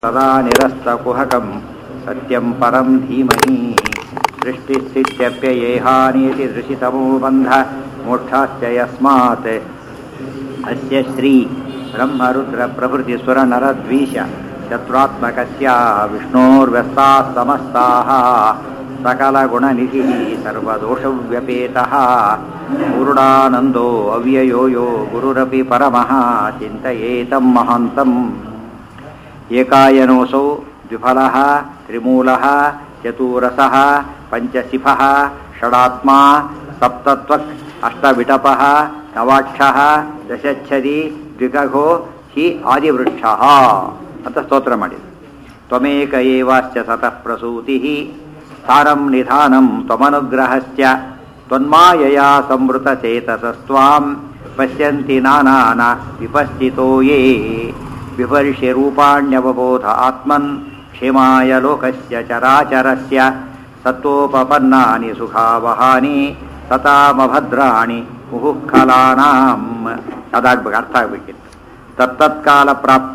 सदा निरस्तकुहकं सत्यं परं धीमहि सृष्टिस्थित्यप्ययेहानीति दृशितमो बन्ध मोक्षाश्च यस्मात् अस्य श्री ब्रह्मरुद्रप्रभृतिसुरनरद्वीष शत्रुत्मकस्य विष्णोर्व्यस्ताः समस्ताः सकलगुणनिधिः सर्वदोषव्यपेतः पूर्णानन्दो अव्ययो यो गुरुरपि परमः चिन्तयेतं महान्तम् ಏಕಾಯನೋಸೌ ದ್ವಿಫಲಃ ತ್ರಿಮೂಲಃ ಚತುರಸಃ ಪಂಚಸಿಫಃ ಷಡಾತ್ಮ ಸಪ್ತತ್ವಕ್ ಅಷ್ಟವಿಟಪಃ ನವಾಕ್ಷಃ ದಶಚ್ಛದಿ ದ್ವಿಗಘೋ ಹಿ ಆದಿವೃಕ್ಷಃ ಅಂತ ಸ್ತೋತ್ರ ಮಾಡಿದ್ರು ತ್ವಮೇಕ ಏವಾಶ್ಚ ಸತಃ ಪ್ರಸೂತಿಃ ಸ್ಥಾನಂ ನಿಧಾನಂ ತ್ವಮನುಗ್ರಹಶ್ಚ ತ್ವನ್ಮಾಯಯಾ ಸಂವೃತಚೇತಸಸ್ತ್ವಾಂ ಪಶ್ಯಂತಿ ನಾನಾನ ವಿಪಸ್ಥಿತೋ ಯೇ ವಿಪರ್ಷ್ಯ ರೂಪಾಣ್ಯವಬೋಧ ಆತ್ಮನ್ ಕ್ಷೇಮಾಯ ಲೋಕಸ್ಯ ಚರಾಚರಸ್ಯ ಸತ್ವೋಪಪನ್ನಾನಿ ಸುಖಾವಹಾನಿ ಸತಾಮಭದ್ರಾಣಿ ಮುಹುಃಖಲಾನಾಂ ಅದಾಗ್ಬೇಕು ಅರ್ಥ ಆಗ್ಬೇಕಿತ್ತು ತತ್ತತ್ಕಾಲ ಪ್ರಾಪ್ತ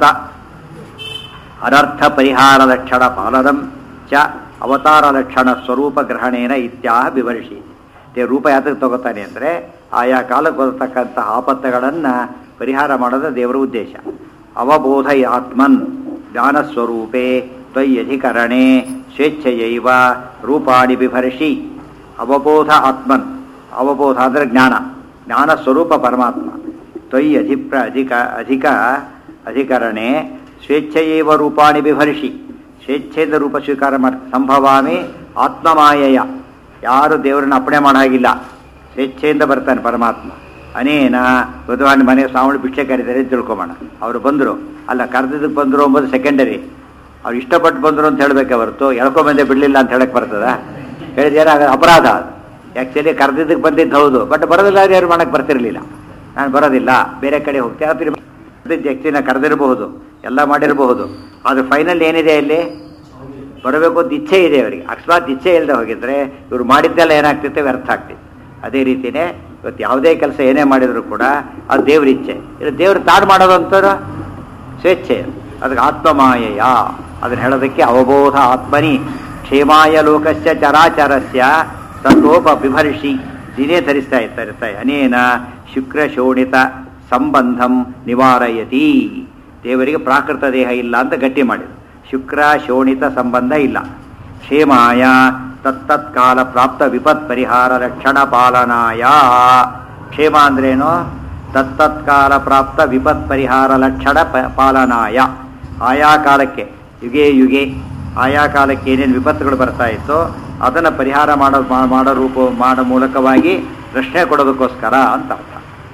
ಅನರ್ಥ ಪರಿಹಾರ ಲಕ್ಷಣ ಪಾಲನಂ ಚ ಅವತಾರ ಲಕ್ಷಣ ಸ್ವರೂಪ ಗ್ರಹಣೇನ ಇತ್ಯಾಹ ವಿವರಿಸಿ ತೆ ರೂಪ ಯಾತಕ್ಕೆ ತಗೋತಾನೆ ಅಂದರೆ ಆಯಾ ಕಾಲಕ್ಕೆ ಬರತಕ್ಕಂತಹ ಆಪತ್ತುಗಳನ್ನು ಪರಿಹಾರ ಮಾಡೋದು ದೇವರ ಉದ್ದೇಶ ಅವಬೋಧ ಆತ್ಮನ್ ಜ್ಞಾನಸ್ವರೂಪೇ ತ್ವಯ್ಯಧಿಕರಣೆ ಸ್ವೇಚ್ಛೆಯೈವ ರೂಪಾಣಿ ಬಿಭರ್ಷಿ ಅವಬೋಧ ಆತ್ಮನ್ ಅವಬೋಧ ಅಂದರೆ ಜ್ಞಾನ ಜ್ಞಾನಸ್ವರೂಪ ಪರಮಾತ್ಮ ತ್ವಯ್ ಅಧಿಪ್ರ ಅಧಿಕ ಅಧಿಕ ಅಧಿಕರಣೆ ಸ್ವೇಚ್ಛೆಯೈವ ರೂಪಾಣಿ ಬಿಭರ್ಷಿ ಸ್ವೇಚ್ಛೆಯಿಂದ ರೂಪ ಸ್ವೀಕಾರ ಮಾಡಿ ಸಂಭವಾಮಿ ಆತ್ಮಮಾಯಯ ಯಾರು ದೇವರನ್ನ ಅಪ್ಪಣೆ ಮಾಡೋ ಹಾಗಿಲ್ಲ ಸ್ವೇಚ್ಛೆಯಿಂದ ಬರ್ತಾನೆ ಪರಮಾತ್ಮ ಅನೇನ ಬುಧವಾರ ಮನೆ ಸ್ವಾಮಿ ಭಿಕ್ಷೆ ಕರೀತಾರೆ ಅಂತ ತಿಳ್ಕೊಬೋಣ ಅವರು ಬಂದರು ಅಲ್ಲ ಕರೆದಿದ್ದಕ್ಕೆ ಬಂದರು ಎಂಬುದು ಸೆಕೆಂಡರಿ ಅವ್ರು ಇಷ್ಟಪಟ್ಟು ಬಂದರು ಅಂತ ಹೇಳಬೇಕೆ ಹೊರತು ಎಳ್ಕೊಂಬಂದೆ ಬಿಡಲಿಲ್ಲ ಅಂತ ಹೇಳಕ್ಕೆ ಬರ್ತದ ಹೇಳಿದ್ರೆ ಆಗ ಅಪರಾಧ ಅದು ಆ್ಯಕ್ಚುಲಿ ಕರೆದಿದ್ದಕ್ಕೆ ಬಂದಿದ್ದು ಹೌದು ಬಟ್ ಬರೋದಿಲ್ಲ ಯಾರು ಮಾಡಕ್ಕೆ ಬರ್ತಿರಲಿಲ್ಲ ನಾನು ಬರೋದಿಲ್ಲ ಬೇರೆ ಕಡೆ ಹೋಗ್ತೀನಿ ಅದು ಆ್ಯಕ್ಚುಲಿ ಕರೆದಿರಬಹುದು ಎಲ್ಲ ಮಾಡಿರಬಹುದು ಆದರೆ ಫೈನಲ್ ಏನಿದೆ ಅಲ್ಲಿ ಬರಬೇಕು ಅಂತ ಇಚ್ಛೆ ಇದೆ ಅವರಿಗೆ ಅಕಸ್ಮಾತ್ ಇಚ್ಛೆ ಇಲ್ಲದೆ ಹೋಗಿದ್ರೆ ಇವ್ರು ಮಾಡಿದ್ದೆಲ್ಲ ಏನಾಗ್ತಿತ್ತು ವ್ಯರ್ಥ ಆಗ್ತಿತ್ತು ಅದೇ ರೀತಿಯೇ ಇವತ್ತು ಯಾವುದೇ ಕೆಲಸ ಏನೇ ಮಾಡಿದರೂ ಕೂಡ ಅದು ದೇವ್ರ ಇಚ್ಛೆ ಇದು ದೇವ್ರು ತಾನು ಮಾಡೋದಂತಾರ ಸ್ವೇಚ್ಛೆ ಅದಕ್ಕೆ ಆತ್ಮಮಾಯಯ ಅದನ್ನು ಹೇಳೋದಕ್ಕೆ ಅವಬೋಧ ಆತ್ಮನಿ ಕ್ಷೇಮಾಯ ಲೋಕಸ್ಯ ಚರಾಚರಸ್ಯ ಸತ್ವೋಪ ಬಿಭರ್ಷಿ ದಿನೇ ಧರಿಸ್ತಾ ಇರ್ತಾರೆ ಅನೇನ ಶುಕ್ರ ಶೋಣಿತ ಸಂಬಂಧಂ ನಿವಾರಯತಿ ದೇವರಿಗೆ ಪ್ರಾಕೃತ ದೇಹ ಇಲ್ಲ ಅಂತ ಗಟ್ಟಿ ಮಾಡಿದ್ರು ಶುಕ್ರ ಶೋಣಿತ ಸಂಬಂಧ ಇಲ್ಲ ಕ್ಷೇಮಾಯ ತತ್ತತ್ಕಾಲ ಪ್ರಾಪ್ತ ವಿಪತ್ ಪರಿಹಾರ ರಕ್ಷಣ ಪಾಲನಾಯ ಕ್ಷೇಮ ಅಂದ್ರೇನು ತತ್ತತ್ಕಾಲ ಪ್ರಾಪ್ತ ವಿಪತ್ ಪರಿಹಾರ ಲಕ್ಷಣ ಪಾಲನಾಯ ಆಯಾ ಕಾಲಕ್ಕೆ ಯುಗೆ ಯುಗೆ ಆಯಾ ಕಾಲಕ್ಕೆ ಏನೇನು ವಿಪತ್ತುಗಳು ಬರ್ತಾ ಇತ್ತೋ ಅದನ್ನು ಪರಿಹಾರ ಮಾಡೋ ಮಾಡೋ ರೂಪ ಮಾಡೋ ಮೂಲಕವಾಗಿ ರಕ್ಷಣೆ ಕೊಡೋದಕ್ಕೋಸ್ಕರ ಅಂತ ಅರ್ಥ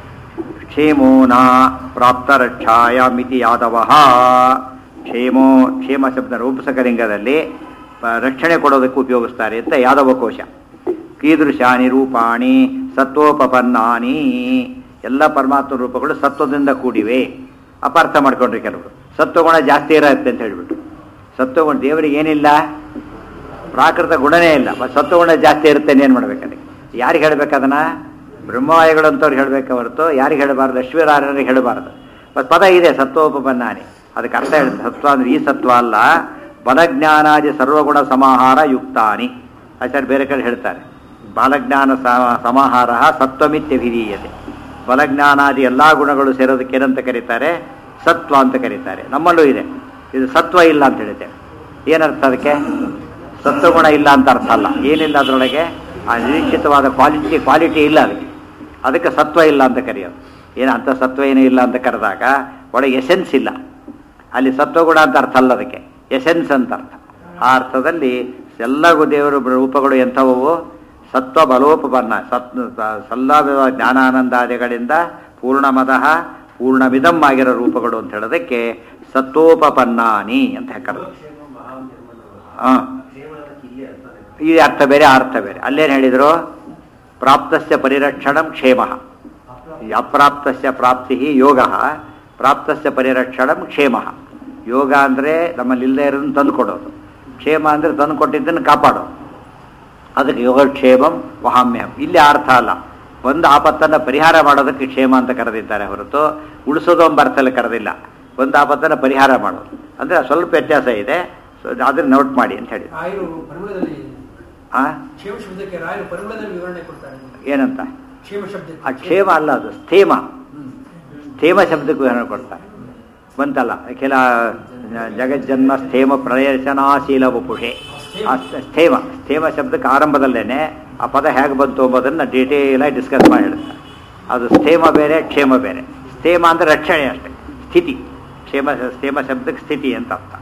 ಕ್ಷೇಮೋ ನ ಪ್ರಾಪ್ತ ರಕ್ಷಾಯ ಮಿತಿ ಯಾದವ ಕ್ಷೇಮೋ ಕ್ಷೇಮ ಶಬ್ದ ರೂಪಸಕಲಿಂಗದಲ್ಲಿ ರಕ್ಷಣೆ ಕೊಡೋದಕ್ಕೆ ಉಪಯೋಗಿಸ್ತಾರೆ ಅಂತ ಯಾದವ ಕೋಶ ಕೀದೃಶಾನಿ ರೂಪಾಣಿ ಸತ್ವೋಪಪನ್ನಾನಿ ಎಲ್ಲ ಪರಮಾತ್ಮ ರೂಪಗಳು ಸತ್ವದಿಂದ ಕೂಡಿವೆ ಅಪಾರ್ಥ ಮಾಡ್ಕೊಂಡ್ರಿ ಕೆಲವರು ಸತ್ವಗುಣ ಜಾಸ್ತಿ ಇರತ್ತೆ ಅಂತ ಹೇಳ್ಬಿಟ್ಟು ಸತ್ವಗುಣ ದೇವರಿಗೆ ಏನಿಲ್ಲ ಪ್ರಾಕೃತ ಗುಣನೇ ಇಲ್ಲ ಮತ್ತು ಸತ್ವಗುಣ ಜಾಸ್ತಿ ಇರುತ್ತೆ ಏನು ಮಾಡ್ಬೇಕಲ್ಲಿ ಯಾರಿಗೆ ಹೇಳ್ಬೇಕದನ್ನ ಬ್ರಹ್ಮವಾಯುಗಳು ಅಂತವ್ರು ಹೇಳಬೇಕು ಹೊರತು ಯಾರಿಗೆ ಹೇಳಬಾರ್ದು ಅಶ್ವರಾರರಿಗೆ ಹೇಳಬಾರ್ದು ಮತ್ತು ಪದ ಇದೆ ಸತ್ವೋಪನ್ನಾನಿ ಅದಕ್ಕೆ ಅರ್ಥ ಹೇಳಿ ಸತ್ವ ಅಂದ್ರೆ ಈ ಸತ್ವ ಅಲ್ಲ ಬಲಜ್ಞಾನಾದಿ ಸರ್ವಗುಣ ಸಮಾಹಾರ ಯುಕ್ತಾನಿ ಆಚಾರ್ಯ ಬೇರೆ ಕಡೆ ಹೇಳ್ತಾರೆ ಬಾಲಜ್ಞಾನ ಸಮಾಹಾರ ಸತ್ವಮಿತ್ಯಭಿಧೀಯತೆ ಬಲಜ್ಞಾನಾದಿ ಎಲ್ಲ ಗುಣಗಳು ಸೇರೋದಕ್ಕೆ ಏನಂತ ಕರೀತಾರೆ ಸತ್ವ ಅಂತ ಕರೀತಾರೆ ನಮ್ಮಲ್ಲೂ ಇದೆ ಇದು ಸತ್ವ ಇಲ್ಲ ಅಂತ ಹೇಳಿದ್ದೇವೆ ಏನರ್ಥ ಅದಕ್ಕೆ ಸತ್ವಗುಣ ಇಲ್ಲ ಅಂತ ಅರ್ಥ ಅಲ್ಲ ಏನಿಲ್ಲ ಅದರೊಳಗೆ ಆ ನಿರೀಕ್ಷಿತವಾದ ಕ್ವಾಲಿಟಿ ಕ್ವಾಲಿಟಿ ಇಲ್ಲ ಅದಕ್ಕೆ ಅದಕ್ಕೆ ಸತ್ವ ಇಲ್ಲ ಅಂತ ಕರೆಯೋದು ಏನು ಅಂಥ ಸತ್ವ ಏನೂ ಇಲ್ಲ ಅಂತ ಕರೆದಾಗ ಒಳಗೆ ಎಸೆನ್ಸ್ ಇಲ್ಲ ಅಲ್ಲಿ ಸತ್ವಗುಣ ಅಂತ ಅರ್ಥ ಅಲ್ಲ ಅದಕ್ಕೆ ಎಸೆನ್ಸ್ ಅಂತ ಅರ್ಥ ಆ ಅರ್ಥದಲ್ಲಿ ಎಲ್ಲಗೂ ದೇವರು ರೂಪಗಳು ಎಂಥವು ಸತ್ವ ಬಲೋಪನ್ನ ಸತ್ ಸಲ್ಲ ಜ್ಞಾನಾನಂದಾದಿಗಳಿಂದ ಪೂರ್ಣಮದಃ ಪೂರ್ಣಮಿದಂ ಆಗಿರೋ ರೂಪಗಳು ಅಂತ ಹೇಳೋದಕ್ಕೆ ಸತ್ವೋಪಪನ್ನಾನಿ ಅಂತ ಕರೆದು ಹಾಂ ಈ ಅರ್ಥ ಬೇರೆ ಆ ಅರ್ಥ ಬೇರೆ ಅಲ್ಲೇನು ಹೇಳಿದರು ಪ್ರಾಪ್ತಸ್ಯ ಪರಿರಕ್ಷಣಂ ಕ್ಷೇಮ ಅಪ್ರಾಪ್ತಸ್ಯ ಪ್ರಾಪ್ತಿ ಯೋಗ ಪ್ರಾಪ್ತಸ್ಯ ಪರಿರಕ್ಷಣಂ ಕ್ಷೇಮ ಯೋಗ ಅಂದರೆ ನಮ್ಮಲ್ಲಿ ಇಲ್ಲದೆ ಇರೋದನ್ನು ತಂದು ಕೊಡೋದು ಕ್ಷೇಮ ಅಂದರೆ ತಂದು ಕೊಟ್ಟಿದ್ದನ್ನು ಕಾಪಾಡೋದು ಅದಕ್ಕೆ ಯೋಗಕ್ಷೇಮಂ ವಹಾಮ್ಯಂ ಇಲ್ಲಿ ಅರ್ಥ ಅಲ್ಲ ಒಂದು ಆಪತ್ತನ್ನು ಪರಿಹಾರ ಮಾಡೋದಕ್ಕೆ ಕ್ಷೇಮ ಅಂತ ಕರೆದಿದ್ದಾರೆ ಹೊರತು ಉಳಿಸೋದು ಎಂಬ ಅರ್ಥದಲ್ಲಿ ಕರೆದಿಲ್ಲ ಒಂದು ಆಪತ್ತನ್ನು ಪರಿಹಾರ ಮಾಡೋದು ಅಂದರೆ ಸ್ವಲ್ಪ ವ್ಯತ್ಯಾಸ ಇದೆ ಸೊ ಅದನ್ನು ನೋಟ್ ಮಾಡಿ ಅಂತ ಹೇಳಿ ರಾಯರು ಪರಿಮಳದಲ್ಲಿ ಆ ಕ್ಷೇಮ ಶಬ್ದಕ್ಕೆ ರಾಯರು ಪರಿಮಳದಲ್ಲಿ ವಿವರಣೆ ಕೊಡ್ತಾರೆ ಏನಂತ ಕ್ಷೇಮ ಶಬ್ದಕ್ಕೆ ಆ ಕ್ಷೇಮ ಅಲ್ಲ ಅದು ಸ್ಥೇಮ ಹ್ಮ್. ಸ್ಥೇಮ ಶಬ್ದಕ್ಕೂ ವಿವರಣೆ ಕೊಡ್ತಾರೆ ಬಂತಲ್ಲ ಕೆಲ ಜಗಜ್ಜನ್ಮ ಸ್ಥೇಮ ಪ್ರಯಶನಾಶೀಲ ವಪುಷೆ ಆ ಸ್ಥೇಮ ಸ್ಥೇಮ ಶಬ್ದಕ್ಕೆ ಆರಂಭದಲ್ಲೇನೆ ಆ ಪದ ಹೇಗೆ ಬಂತು ಎಂಬುದನ್ನು ಡೀಟೇಲಾಗಿ ಡಿಸ್ಕಸ್ ಮಾಡಿ ಹೇಳ್ತಾರೆ ಅದು ಸ್ಥೇಮ ಬೇರೆ ಕ್ಷೇಮ ಬೇರೆ ಸ್ಥೇಮ ಅಂದರೆ ರಕ್ಷಣೆ ಅಷ್ಟೇ ಸ್ಥಿತಿ ಕ್ಷೇಮ ಸ್ಥೇಮ ಶಬ್ದಕ್ಕೆ ಸ್ಥಿತಿ ಅಂತ ಅರ್ಥ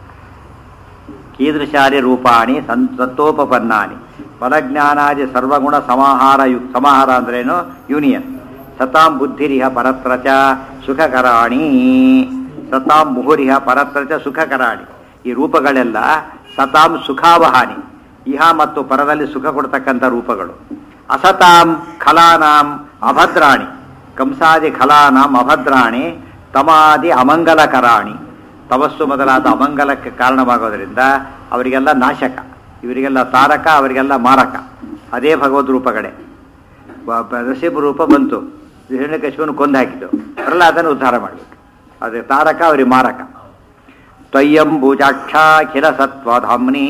ಕೀದೃಶಾರಿ ರೂಪಾಣಿ ಸನ್ ಸತ್ತೋಪಪನ್ನಾನಿ ಫಲಜ್ಞಾನಾದಿ ಸರ್ವಗುಣ ಸಮಾಹಾರ ಯು ಸಮಾಹಾರ ಅಂದ್ರೇನು ಯೂನಿಯನ್ ಸತಾಂ ಬುದ್ಧಿರಿಹ ಪರತ್ರ ಚ ಸುಖಕರಾಣಿ ಸತಾಂ ಮುಹುರಿಹ ಪರತ್ರ ಚ ಸುಖಕರಾಣಿ ಈ ರೂಪಗಳೆಲ್ಲ ಸತಾಂ ಸುಖಾವಹಾನಿ ಇಹ ಮತ್ತು ಪರದಲ್ಲಿ ಸುಖ ಕೊಡ್ತಕ್ಕಂಥ ರೂಪಗಳು ಅಸತಾಂ ಖಲಾನಾಂ ಅಭದ್ರಾಣಿ ಕಂಸಾದಿ ಖಲಾನಾಂ ಅಭದ್ರಾಣಿ ತಮಾದಿ ಅಮಂಗಲಕರಾಣಿ ತಪಸ್ಸು ಮೊದಲಾದ ಅಮಂಗಲಕ್ಕೆ ಕಾರಣವಾಗೋದ್ರಿಂದ ಅವರಿಗೆಲ್ಲ ನಾಶಕ ಇವರಿಗೆಲ್ಲ ತಾರಕ ಅವರಿಗೆಲ್ಲ ಮಾರಕ ಅದೇ ಭಗವದ್ ರೂಪಗಳೇ ಬ- ಬ- ನರಸಿಂಹ ರೂಪ ಬಂತು ಹಿರಣ್ಯಕಶಿಪನು ಕೊಂದು ಹಾಕಿದ್ದು ಪ್ರಹ್ಲಾದನ ಉದ್ಧಾರ ಮಾಡಬೇಕು ಅದೇ ತಾರಕ ಅವರಿಗೆ ಮಾರಕ ತ್ವಯ್ಯಂಬುಜಾಕ್ಷಾಖಿಲ ಸತ್ವಧಾಮ್ನಿ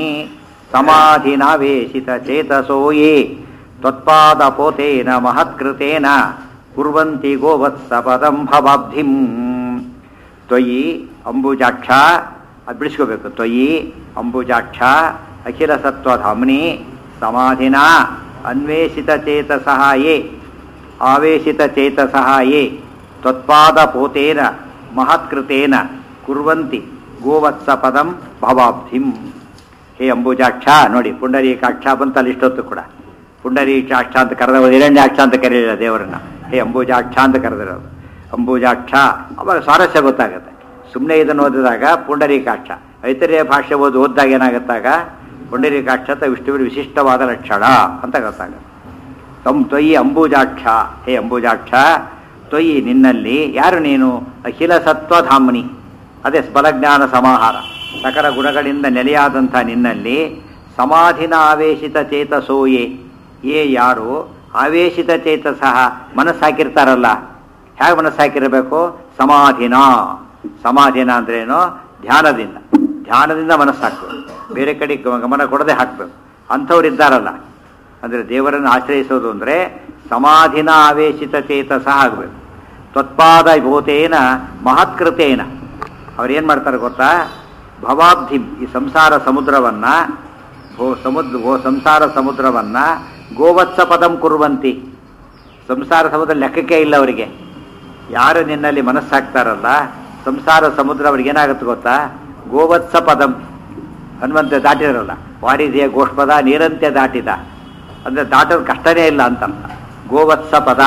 ಸಮಾಧಿನಾವೇಶಿತ ಚೇತಸೋ ಯೇ ತ್ವತ್ಪಾದಪೋತೇನ ಮಹತ್ಕೃತೇನ ಕುರ್ವಂತಿ ಗೋವತ್ಸ ಪದಂ ಭವಾಬ್ಧಿಂ ತ್ವಯಿ ಅಂಬುಜಾಕ್ಷ ಅದು ಬಿಡಿಸ್ಕೋಬೇಕು ತ್ವಯಿ ಅಂಬುಜಾಕ್ಷ ಅಖಿಲ ಸತ್ವಧಾಮ್ನಿ ಸಮಾಧಿನ ಅನ್ವೇಷಿತ ಚೇತಸಃ ಯೇ ಆವೇಶಿತ ಚೇತಸಃ ಯೇ ತ್ವತ್ಪಾದಪೋತೇನ ಮಹತ್ಕೃತೇನ ಕುರ್ವಂತಿ ಗೋವತ್ಸ ಪದಂ ಭವಾಬ್ಧಿಂ ಹೇ ಅಂಬುಜಾಕ್ಷ ನೋಡಿ ಪುಂಡರೀಕಾಕ್ಷ ಬಂತಲ್ಲ ಇಷ್ಟೊತ್ತು ಕೂಡ ಪುಂಡರೀಕಾಕ್ಷ ಅಂತ ಕರೆದ ಹಿರಣ್ಯಾಕ್ಷ ಅಂತ ಕರೆಯಲಿಲ್ಲ ದೇವರನ್ನ ಹೇ ಅಂಬುಜಾಕ್ಷ ಅಂತ ಕರೆದಿರೋದು ಅಂಬುಜಾಕ್ಷ ಅವಾಗ ಸ್ವಾರಸ್ಯ ಗೊತ್ತಾಗುತ್ತೆ ಸುಮ್ಮನೆ ಇದನ್ನು ಓದಿದಾಗ ಪುಂಡರೀಕಾಕ್ಷ ಐತರೇಯ ಭಾಷೆ ಓದಿ ಓದಿದಾಗ ಏನಾಗುತ್ತಾಗ ಪುಂಡರೀಕಾಕ್ಷ ಅಂತ ವಿಷ್ಣುವಿನ ವಿಶಿಷ್ಟವಾದ ಲಕ್ಷಣ ಅಂತ ಗೊತ್ತಾಗುತ್ತೆ ತಂ ತ್ವಯಿ ಅಂಬುಜಾಕ್ಷ ಹೇ ಅಂಬುಜಾಕ್ಷ ತ್ವಯಿ ನಿನ್ನಲ್ಲಿ ಯಾರು ನೀನು ಅಖಿಲ ಸತ್ವಧಾಮ್ನಿ ಅದೇ ಬಲಜ್ಞಾನ ಸಮಾಹಾರ ಸಕಲ ಗುಣಗಳಿಂದ ನೆಲೆಯಾದಂಥ ನಿನ್ನಲ್ಲಿ ಸಮಾಧಿನ ಆವೇಶಿತ ಚೇತಸೋಯೇ ಏ ಯಾರು ಆವೇಶಿತ ಚೇತಸಃ ಮನಸ್ಸಾಕಿರ್ತಾರಲ್ಲ ಹೇಗೆ ಮನಸ್ಸಾಕಿರಬೇಕು ಸಮಾಧಿನ ಸಮಾಧಿನ ಅಂದ್ರೇನು ಧ್ಯಾನದಿಂದ ಧ್ಯಾನದಿಂದ ಮನಸ್ಸಾಕಬೇಕು ಬೇರೆ ಕಡೆ ಗ- ಗಮನ ಕೊಡದೆ ಹಾಕಬೇಕು ಅಂಥವ್ರು ಇದ್ದಾರಲ್ಲ ಅಂದರೆ ದೇವರನ್ನು ಆಶ್ರಯಿಸೋದು ಅಂದರೆ ಸಮಾಧಿನ ಆವೇಶಿತ ಚೇತಸ ಆಗಬೇಕು ತ್ವತ್ಪಾದ ಭೂತೇನ ಮಹತ್ಕೃತೇನ ಅವ್ರೇನು ಮಾಡ್ತಾರೆ ಗೊತ್ತಾ ಭವಾಬ್ಧಿಂ ಈ ಸಂಸಾರ ಸಮುದ್ರವನ್ನು ಭೋ ಸಮುದ್ರ ಭೋ ಸಂಸಾರ ಸಮುದ್ರವನ್ನು ಗೋವತ್ಸ ಪದಂ ಕುರುವಂತಿ ಸಂಸಾರ ಸಮುದ್ರ ಲೆಕ್ಕಕ್ಕೆ ಇಲ್ಲ ಅವರಿಗೆ ಯಾರು ನಿನ್ನಲ್ಲಿ ಮನಸ್ಸಾಕ್ತಾರಲ್ಲ ಸಂಸಾರ ಸಮುದ್ರ ಅವ್ರಿಗೆ ಏನಾಗುತ್ತೆ ಗೊತ್ತಾ ಗೋವತ್ಸ ಪದಂ ಹನುಮಂತ ದಾಟಿರಲ್ಲ ವಾರಿದೆಯ ಗೋಷ್ಪದ ನೀರಂತೆ ದಾಟಿದ ಅಂದರೆ ದಾಟೋದು ಕಷ್ಟನೇ ಇಲ್ಲ ಅಂತ ಅರ್ಥ ಗೋವತ್ಸ ಪದ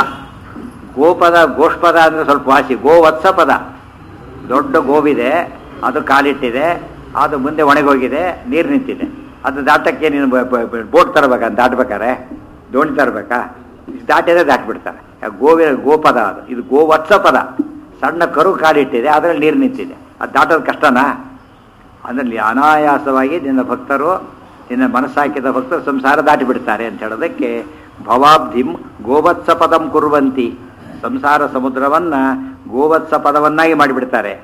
ಗೋಪದ ಗೋಷ್ಪದ ಅಂದರೆ ಸ್ವಲ್ಪ ವಾಸಿ ಗೋವತ್ಸ ಪದ ದೊಡ್ಡ ಗೋವಿದೆ ಅದು ಕಾಲಿಟ್ಟಿದೆ ಅದು ಮುಂದೆ ಒಣಗೋಗಿದೆ ನೀರು ನಿಂತಿದೆ ಅದು ದಾಟಕ್ಕೆ ನೀನು ಬ- ಬ- ಬ- ಬೋಟ್ ತರಬೇಕಾ ದಾಟ್ಬೇಕಾರೆ ದೋಣಿ ತರಬೇಕಾ ದಾಟಿದ್ರೆ ದಾಟ್ಬಿಡ್ತಾರೆ ಆ ಗೋವಿನ ಗೋಪದ ಅದು ಇದು ಗೋವತ್ಸ ಪದ ಸಣ್ಣ ಕರು ಕಾಲಿಟ್ಟಿದೆ ಅದರಲ್ಲಿ ನೀರು ನಿಂತಿದೆ ಅದು ದಾಟೋದು ಕಷ್ಟನಾ ಅದರಲ್ಲಿ ಅನಾಯಾಸವಾಗಿ ನಿನ್ನ ಭಕ್ತರು ನಿನ್ನ ಮನಸ್ಸಾಕಿದ ಭಕ್ತರು ಸಂಸಾರ ದಾಟಿ ಬಿಡ್ತಾರೆ ಅಂತ ಹೇಳೋದಕ್ಕೆ ಭವಾಬ್ಧಿಂ ಗೋವತ್ಸ ಪದಂ ಕುರುವಂತಿ ಸಂಸಾರ ಸಮುದ್ರವನ್ನ ಗೋವತ್ಸ ಪದವನ್ನಾಗಿ ಮಾಡಿಬಿಡ್ತಾರೆ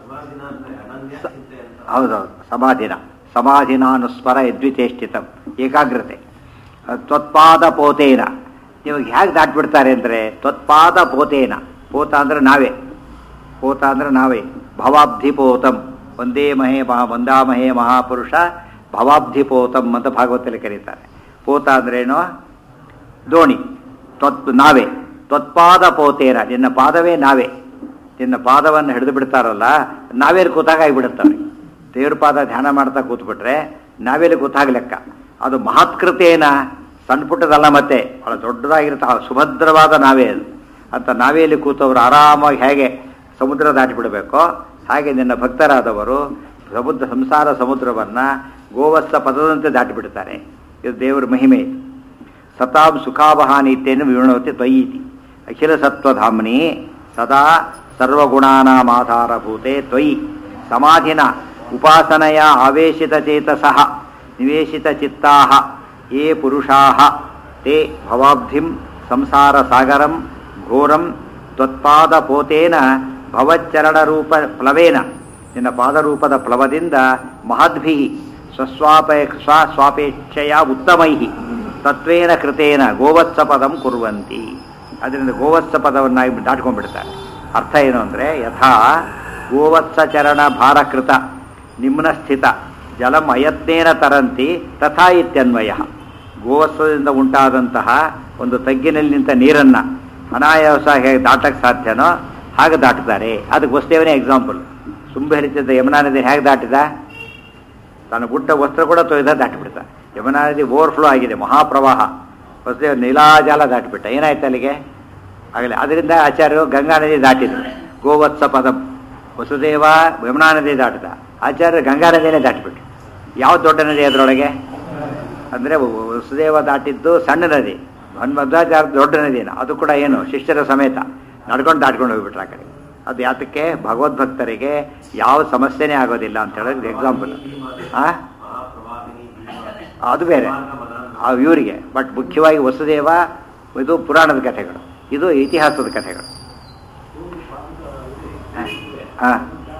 ಹೌದೌದು ಸಮಾಧಿನ ಸಮಾಧಿನಾನುಸ್ಮರ ಯದ್ವಿಚೇಷ್ಟಿತಂ ಏಕಾಗ್ರತೆ ತ್ವತ್ಪಾದ ಪೋತೇನ ನಿಮಗೆ ಹೇಗೆ ದಾಟ್ಬಿಡ್ತಾರೆ ಅಂದರೆ ತ್ವತ್ಪಾದ ಪೋತೇನ ಪೋತ ಅಂದರೆ ನಾವೇ ಪೋತ ಅಂದರೆ ನಾವೇ ಭವಾಬ್ಧಿಪೋತಂ ಒಂದೇ ಮಹೇ ಮಹಾ ಒಂದಾಮಹೇ ಮಹಾಪುರುಷ ಭವಾಬ್ಧಿಪೋತಂ ಅಂತ ಭಾಗವತಲ್ಲಿ ಕರೀತಾರೆ ಪೋತ ಅಂದ್ರೇನು ದೋಣಿ ತ್ವತ್ ನಾವೇ ತ್ವತ್ಪಾದ ಪೋತೇನ ನಿನ್ನ ಪಾದವೇ ನಾವೇ ನಿನ್ನ ಪಾದವನ್ನು ಹಿಡಿದು ಬಿಡ್ತಾರಲ್ಲ ನಾವೇಲಿ ಕೂತಾಗ ಆಗಿಬಿಡುತ್ತವ್ರಿಗೆ ದೇವ್ರ ಪಾದ ಧ್ಯಾನ ಮಾಡ್ತಾ ಕೂತ್ಬಿಟ್ರೆ ನಾವೇಲಿ ಕೂತಾಗ ಲೆಕ್ಕ ಅದು ಮಹತ್ಕೃತೇನ ಸಣ್ಣ ಪುಟ್ಟದಲ್ಲ ಮತ್ತೆ ಬಹಳ ದೊಡ್ಡದಾಗಿರುತ್ತೆ ಆ ಸುಭದ್ರವಾದ ನಾವೇ ಅದು ಅಂತ ನಾವೇಲಿ ಕೂತವರು ಆರಾಮಾಗಿ ಹೇಗೆ ಸಮುದ್ರ ದಾಟಿಬಿಡಬೇಕೋ ಹಾಗೆ ನಿನ್ನ ಭಕ್ತರಾದವರು ಸಮುದ್ರ ಸಂಸಾರ ಸಮುದ್ರವನ್ನು ಗೋವತ್ಸ ಪದದಂತೆ ದಾಟಿಬಿಡ್ತಾರೆ ಇದು ದೇವರ ಮಹಿಮೆ ಇದು ಸತಾಂ ಸುಖಾವಹಾನಿ ಇತ್ಯೇನು ವಿವೃಣವತಿ ತ್ವಯೀತಿ ಅಖಿಲ ಸತ್ವಧಾಮ್ನಿ ಸದಾ ಸರ್ವಗುಣಾನಾಮಾಧಾರಭೂತೆ ತ್ವಯಿ ಸಮಾಧಿನ ಉಪಾಸನೆಯ ಆವೇಶಿತ ಚೇತಸಃ ನಿವೇಶಿತ ಚಿತ್ತಾಹ ಯೇ ಪುರುಷಾಹ ತೇ ಭವಾಬ್ಧಿಂ ಸಂಸಾರ ಸಾಗರಂ ಘೋರಂ ತ್ವತ್ಪಾದಪೋತೇನ ಭವಚ್ಚರಣರೂಪ ಪ್ಲವೇನ ನಿನ್ನ ಪಾದರೂಪದ ಪ್ಲವದಿಂದ ಮಹದ್ಭಿ ಸ್ವಸ್ವಾಪೇ ಸ್ವ ಸ್ವಾಪೇಕ್ಷೆಯ ಉತ್ತಮೈ ತತ್ವೇನ ಕೃತೇನ ಗೋವತ್ಸ ಪದಂ ಕುರುವಂತಿ ಅದರಿಂದ ಗೋವತ್ಸ ಪದವನ್ನಾಗಿ ದಾಟ್ಕೊಂಡ್ಬಿಡ್ತಾರೆ ಅರ್ಥ ಏನು ಅಂದರೆ ಯಥಾ ಗೋವತ್ಸ ಚರಣ ಭಾರಕೃತ ನಿಮ್ನ ಸ್ಥಿತ ಜಲಂ ಅಯತ್ನೇನ ತರಂತಿ ತಥಾ ಇತ್ಯನ್ವಯ ಗೋವತ್ಸದಿಂದ ಉಂಟಾದಂತಹ ಒಂದು ತಗ್ಗಿನಲ್ಲಿ ನಿಂತ ನೀರನ್ನು ಅನಾಯಾಸ ಹೇಗೆ ದಾಟಕ್ಕೆ ಸಾಧ್ಯನೋ ಹಾಗೆ ದಾಟ್ತಾರೆ ಅದಕ್ಕೆ ವಸ್ತೇವನೇ ಎಕ್ಸಾಂಪಲ್ ತುಂಬ ಹರಿತಿದ್ದ ಯಮುನಾ ನದಿ ಹೇಗೆ ದಾಟಿದ ತನ್ನ ಗುಡ್ಡ ವಸ್ತ್ರ ಕೂಡ ತೊಯ್ದ ದಾಟಿಬಿಡ್ತ ಯಮುನಾ ನದಿ ಓವರ್ಫ್ಲೋ ಆಗಿದೆ ಮಹಾಪ್ರವಾಹ ವಸುದೇವ ನೀಲಾಜಾಲ ದಾಟಿಬಿಟ್ಟ ಏನಾಯ್ತು ಅಲ್ಲಿಗೆ ಆಗಲಿ ಅದರಿಂದ ಆಚಾರ್ಯರು ಗಂಗಾ ನದಿ ದಾಟಿದ್ರು ಗೋವತ್ಸ ಪದಂ ವಸುದೇವ ಯಮುನಾ ನದಿ ದಾಟಿದ ಆಚಾರ್ಯರು ಗಂಗಾ ನದಿನೇ ದಾಟಿಬಿಟ್ರು ಯಾವ ದೊಡ್ಡ ನದಿ ಅದರೊಳಗೆ ಅಂದರೆ ವಸುದೇವ ದಾಟಿದ್ದು ಸಣ್ಣ ನದಿ ಮಧ್ವಾಚಾರ ದೊಡ್ಡ ನದಿನ ಅದು ಕೂಡ ಏನು ಶಿಷ್ಯರ ಸಮೇತ ನಡ್ಕೊಂಡು ದಾಟ್ಕೊಂಡು ಹೋಗ್ಬಿಟ್ರು ಆ ಕಡೆ ಅದು ಯಾತಕ್ಕೆ ಭಗವದ್ಭಕ್ತರಿಗೆ ಯಾವ ಸಮಸ್ಯೆನೇ ಆಗೋದಿಲ್ಲ ಅಂತ ಹೇಳೋದು ಎಕ್ಸಾಂಪಲ್ ಆ ಅದು ಬೇರೆ ಆ ಇವರಿಗೆ ಬಟ್ ಮುಖ್ಯವಾಗಿ ವಸುದೇವ ಇದು ಪುರಾಣದ ಕಥೆಗಳು ಇದು ಇತಿಹಾಸದ ಕಥೆಗಳು ಹಾಂ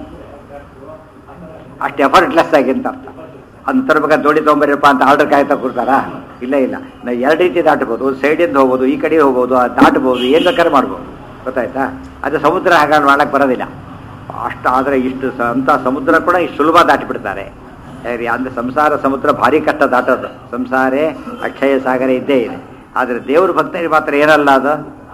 ಅಷ್ಟು ಎಫರ್ಟ್ಲೆಸ್ ಆಗಿ ಅಂತ ಅರ್ಥ ಅದನ್ನ ತರ್ಬೇಕಾದ್ರೆ ದೋಣಿ ತೊಗೊಂಬರಪ್ಪ ಅಂತ ಆರ್ಡರ್ ಕಾಯ್ತಾ ಕೊಡ್ತಾರಾ ಇಲ್ಲ ಇಲ್ಲ ನಾವು ಎರಡು ರೀತಿ ದಾಟ್ಬೋದು ಒಂದು ಸೈಡಿಂದ ಹೋಗ್ಬೋದು ಈ ಕಡೆ ಹೋಗ್ಬೋದು ಅದು ದಾಟ್ಬೋದು ಏನು ಬೇಕಾದ್ರೆ ಮಾಡ್ಬೋದು ಗೊತ್ತಾಯ್ತಾ ಅದು ಸಮುದ್ರ ಹಾಗಾಗಿ ಮಾಡಕ್ಕೆ ಬರೋದಿಲ್ಲ ಅಷ್ಟು ಆದರೆ ಇಷ್ಟು ಸ ಅಂಥ ಸಮುದ್ರ ಕೂಡ ಇಷ್ಟು ಸುಲಭ ದಾಟಿಬಿಡ್ತಾರೆ ಹೇಗೆ ಅಂದರೆ ಸಂಸಾರ ಸಮುದ್ರ ಭಾರಿ ಕಷ್ಟ ದಾಟೋದು ಸಂಸಾರೇ ಅಕ್ಷಯ ಸಾಗರ ಇದ್ದೇ ಇದೆ ಆದರೆ ದೇವ್ರ ಭಕ್ತರಿಗೆ ಮಾತ್ರ ಏನಲ್ಲ ಅದು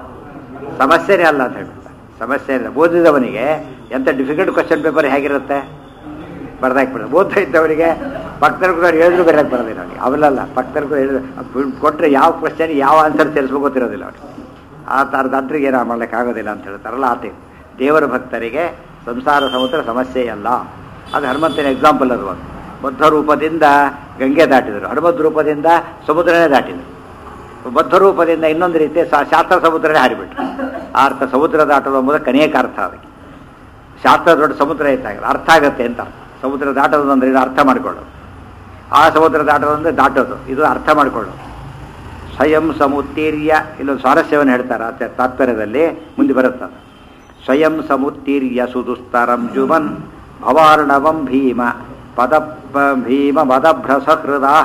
ಸಮಸ್ಯೆನೇ ಅಲ್ಲ ಅಂತ ಹೇಳ್ಬಿಡ್ತಾರೆ ಸಮಸ್ಯೆ ಇಲ್ಲ ಓದಿದವನಿಗೆ ಎಂಥ ಡಿಫಿಕಲ್ಟ್ ಕ್ವಶನ್ ಪೇಪರ್ ಹೇಗಿರುತ್ತೆ ಬರ್ದಾಕ್ಬಿಡೋದು ಓದ್ತಾ ಇದ್ದವರಿಗೆ ಪಕ್ಕದಲ್ಲಿ ಕೂಡ ಹೇಳಿದ್ರು ಬರೆಯಕ್ಕೆ ಬರೋದಿಲ್ಲ ಅವನಿಗೆ ಅವನಲ್ಲ ಪಕ್ಕದಲ್ಲಿ ಕೂಡ ಹೇಳಿದ್ರು ಕೊಟ್ಟರೆ ಯಾವ ಕ್ವಶನ್ ಯಾವ ಆನ್ಸರ್ ಸೇರಿಸ್ಬೇಕು ಗೊತ್ತಿರೋದಿಲ್ಲ ಅವನಿಗೆ ಆ ಥರದ ಅಂತ್ರಿಗೆ ಏನೋ ಮಾಡ್ಲಿಕ್ಕೆ ಆಗೋದಿಲ್ಲ ಅಂತ ಹೇಳ್ತಾರಲ್ಲ ಆತ ದೇವರ ಭಕ್ತರಿಗೆ ಸಂಸಾರ ಸಮುದ್ರ ಸಮಸ್ಯೆ ಅಲ್ಲ ಅದು ಹನುಮಂತನ ಎಕ್ಸಾಂಪಲ್ ಅದು ಒಂದು ಬದ್ಧ ರೂಪದಿಂದ ಗಂಗೆ ದಾಟಿದರು ಹನುಮದ್ ರೂಪದಿಂದ ಸಮುದ್ರನೇ ದಾಟಿದರು ಬದ್ಧ ರೂಪದಿಂದ ಇನ್ನೊಂದು ರೀತಿ ಸಾ- ಶಾಸ್ತ್ರ ಸಮುದ್ರನೇ ಹಾರಿಬಿಟ್ರು ಆ ಅರ್ಥ ಸಮುದ್ರ ದಾಟೋದು ಎಂಬುದಕ್ಕೆ ಅನೇಕ ಅರ್ಥ ಅದಕ್ಕೆ ಶಾಸ್ತ್ರ ದೊಡ್ಡ ಸಮುದ್ರ ಇದ್ದಾಗ ಅರ್ಥ ಆಗತ್ತೆ ಅಂತ ಅರ್ಥ ಸಮುದ್ರ ದಾಟೋದು ಅಂದ್ರೆ ಇದು ಅರ್ಥ ಮಾಡಿಕೊಳ್ಳೋದು ಆ ಸಮುದ್ರ ದಾಟೋದು ಅಂದರೆ ದಾಟೋದು ಇದು ಅರ್ಥ ಮಾಡಿಕೊಳ್ಳೋದು ಸ್ವಯಂ ಸಮುತ್ತೀರ್ಯ ಇಲ್ಲೊಂದು ಸ್ವಾರಸ್ಯವನ್ನು ಹೇಳ್ತಾರೆ ಆ ತಾತ್ಪರ್ಯದಲ್ಲಿ ಮುಂದೆ ಬರುತ್ತೆ ಅದು. ಸ್ವಯಂ ಸಮುತ್ತೀರ್ಯ ಸುದುಸ್ತರಂ ಜುಮನ್ ಭವಾರ್ಣವಂ ಭೀಮ ಪದ ಭೀಮ ಮದಭ್ರಸಹೃದಾಹ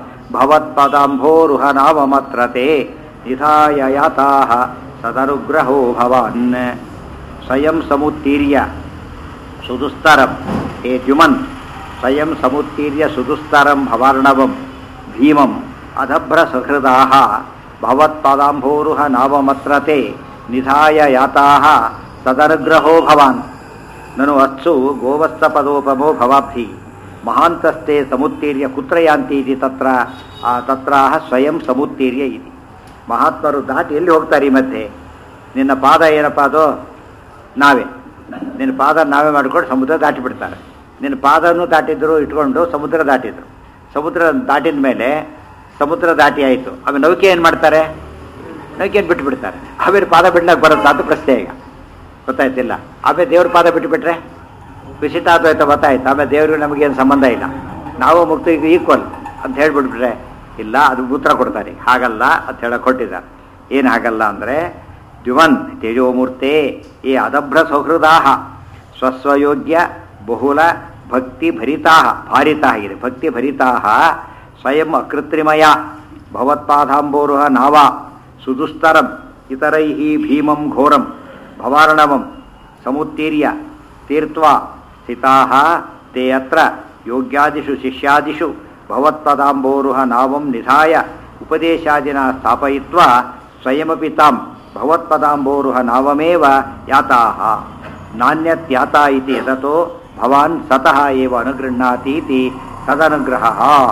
ಭವತ್ಪದಾಂಭೋರುಹ ನಾಮಮತ್ರತೆ ನಿಧಾಯ ಯಾತಾಹ ಸದನುಗ್ರಹೋ ಭವಾನ್ ಸ್ವಯಂ ಸಮುತ್ತೀರ್ಯ ಸುದುಸ್ತರಂ ಹೇ ದ್ಯುಮನ್ ಸ್ವಯಂ ಸಮುತ್ತೀರ್ಯ ಸುದುಸ್ತರಂ ಭವಾರ್ಣವಂ ಭೀಮಂ ಅಧಭ್ರ ಸುಹೃದಾಹ ಭವತ್ಪದಾಂಭೋರುಹ ನಾವಮತ್ರತೆ ನಿಧಾಯ ಯಾತಾಹ ಸದನುಗ್ರಹೋ ಭವಾನ್ ನನು ಅತ್ಸು ಗೋವತ್ಸ ಪದೋಪಮೋ ಭವಾಬ್ಧಿ ಮಹಾಂತಸ್ತೆ ಸಮುತ್ತೀರ್ಯ ಕುತ್ರ ಯಾಂತಿ ಇತಿ ತತ್ರ ಆ ತತ್ರಾಹ ಸ್ವಯಂ ಸಮುತ್ತೀರ್ಯ ಇತಿ ಮಹಾತ್ಮರು ದಾಟಿ ಎಲ್ಲಿ ಹೋಗ್ತಾರೆ ಈ ಮಧ್ಯೆ ನಿನ್ನ ಪಾದ ಏನಪ್ಪ ಅದು ನಾವೇ ನಿನ್ನ ಪಾದ ನಾವೇ ಮಾಡ್ಕೊಂಡು ಸಮುದ್ರ ದಾಟಿ ಬಿಡ್ತಾರೆ ನಿನ್ನ ಪಾದನೂ ದಾಟಿದ್ರು ಇಟ್ಕೊಂಡು ಸಮುದ್ರ ದಾಟಿದ್ರು ಸಮುದ್ರ ದಾಟಿದ ಮೇಲೆ ಸಮುದ್ರ ದಾಟಿ ಆಯಿತು ಆಮೇಲೆ ನೌಕೆ ಏನು ಮಾಡ್ತಾರೆ ನೌಕೆಯನ್ನು ಬಿಟ್ಟು ಬಿಡ್ತಾರೆ ಆಮೇಲೆ ಪಾದ ಬಿಡ್ಲಕ್ಕೆ ಬರುತ್ತಾ ಅಂತ ಪ್ರಶ್ನೆ ಈಗ ಗೊತ್ತಾಯ್ತಿಲ್ಲ ಆಮೇಲೆ ದೇವ್ರ ಪಾದ ಬಿಟ್ಟುಬಿಟ್ರೆ ವಿಶಿಷ್ಟಾದ್ವೈತ ಗೊತ್ತಾಯ್ತು ಆಮೇಲೆ ದೇವ್ರಿಗೆ ನಮಗೇನು ಸಂಬಂಧ ಇಲ್ಲ ನಾವು ಮುಕ್ತ ಈಗ ಈಕ್ವಲ್ ಅಂತ ಹೇಳ್ಬಿಟ್ಬಿಟ್ರೆ ಇಲ್ಲ ಅದು ಉತ್ತರ ಕೊಡ್ತಾರೆ ಹಾಗಲ್ಲ ಅಂತ ಹೇಳಕ್ ಕೊಟ್ಟಿದ್ದಾರೆ ಏನು ಹಾಗಲ್ಲ ಅಂದರೆ ದ್ಯುವನ್ ತೇಜೋಮೂರ್ತೆ ಈ ಅದಭ್ರ ಸೌಹೃದಾಹ ಸ್ವಸ್ವಯೋಗ್ಯ ಬಹುಲ ಭಕ್ತಿ ಭರಿತಾ ಭಾರಿತಾ ಆಗಿದೆ ಭಕ್ತಿ ಭರಿತಾ ಸ್ವಯಂ ಅಕೃತ್ರಿಮಯ ಭವತ್ಪಾದಾಂಬೋರುಹ ನಾವ ಸುದುಸ್ತರಂ ಇತರೈ ಭೀಮಂ ಘೋರಂ ಭವಾರ್ಣವಂ ಸಮುತ್ತೀರ್ಯ ತೀರ್ತ್ವ ಸ್ಥಿತಾ ತೇ ಅತ್ರ ಯೋಗ್ಯಾದಿಷು ಶಿಷ್ಯಾದಿಷು ಭವತ್ಪದಾಂಬೋರುಹ ನಾವಂ ನಿಧಾಯ ಉಪದೇಶಾದಿನ ಸ್ಥಾಪಯಿತ್ವ ಸ್ವಯಮಪಿ ತಾಂ ಭವತ್ಪದಾಂಬೋರುಹ ನಾವಮೇವ ಯಾತಾಹ ನಾಣ್ಯತ್ಯಾತ ಇತಿ ಯತತೋ ಭವಾನ್ ಸತಃ ಏವ ಅನುಗೃಹ್ಣಾತೀತಿ ತದನುಗ್ರಹ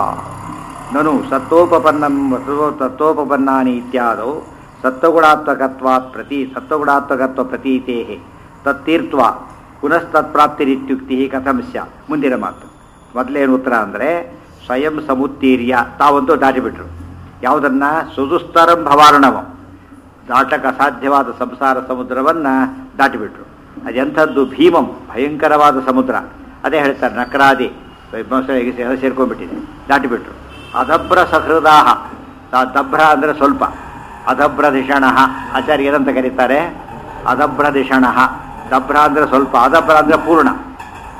ನನು ಸತ್ತೋಪಪನ್ನಂ ವಸೋ- ತತ್ತೋಪಪನ್ನಾನಿ ಇತ್ಯಾದೌ ಸತ್ವಗುಣಾತ್ಮಕತ್ವಾತ್ ಪ್ರತಿ ಸತ್ವಗುಣಾತ್ಮಕತ್ವ ಪ್ರತೀತೇ ತತ್ತೀರ್ತ್ವ ಪುನಸ್ತತ್ಪ್ರಾಪ್ತಿರಿತ್ಯುಕ್ತಿ ಕಥಂ ಸ್ಯ ಮುಂದಿನ ಮಾತು ಮೊದಲೇನು ಉತ್ತರ ಅಂದರೆ ಸ್ವಯಂ ಸಮುತ್ತೀರ್ಯ ತಾವಂತೂ ದಾಟಿಬಿಟ್ರು ಯಾವುದನ್ನ ಸುದುಸ್ತರಂ ಭವಾರ್ಣವಂ ದಾಟಕ ಅಸಾಧ್ಯವಾದ ಸಂಸಾರ ಸಮುದ್ರವನ್ನು ದಾಟಿಬಿಟ್ರು ಅದೆಂಥದ್ದು ಭೀಮಂ ಭಯಂಕರವಾದ ಸಮುದ್ರ ಅದೇ ಹೇಳ್ತಾರೆ ನಕರಾದಿ ಎಲ್ಲ ಸೇರ್ಕೊಂಡ್ಬಿಟ್ಟಿದೆ ದಾಟಿಬಿಟ್ರು ಅದಭ್ರ ಸಹೃದಾಹ ಆ ದಭ್ರ ಅಂದರೆ ಸ್ವಲ್ಪ ಅಧಭ್ರ ದಿಷಣ ಆಚಾರ್ಯ ಏನಂತ ಕರೀತಾರೆ ಅಧಭ್ರ ದಿಷಣ ದಭ್ರ ಅಂದರೆ ಸ್ವಲ್ಪ ಅಧಭ್ರ ಅಂದರೆ ಪೂರ್ಣ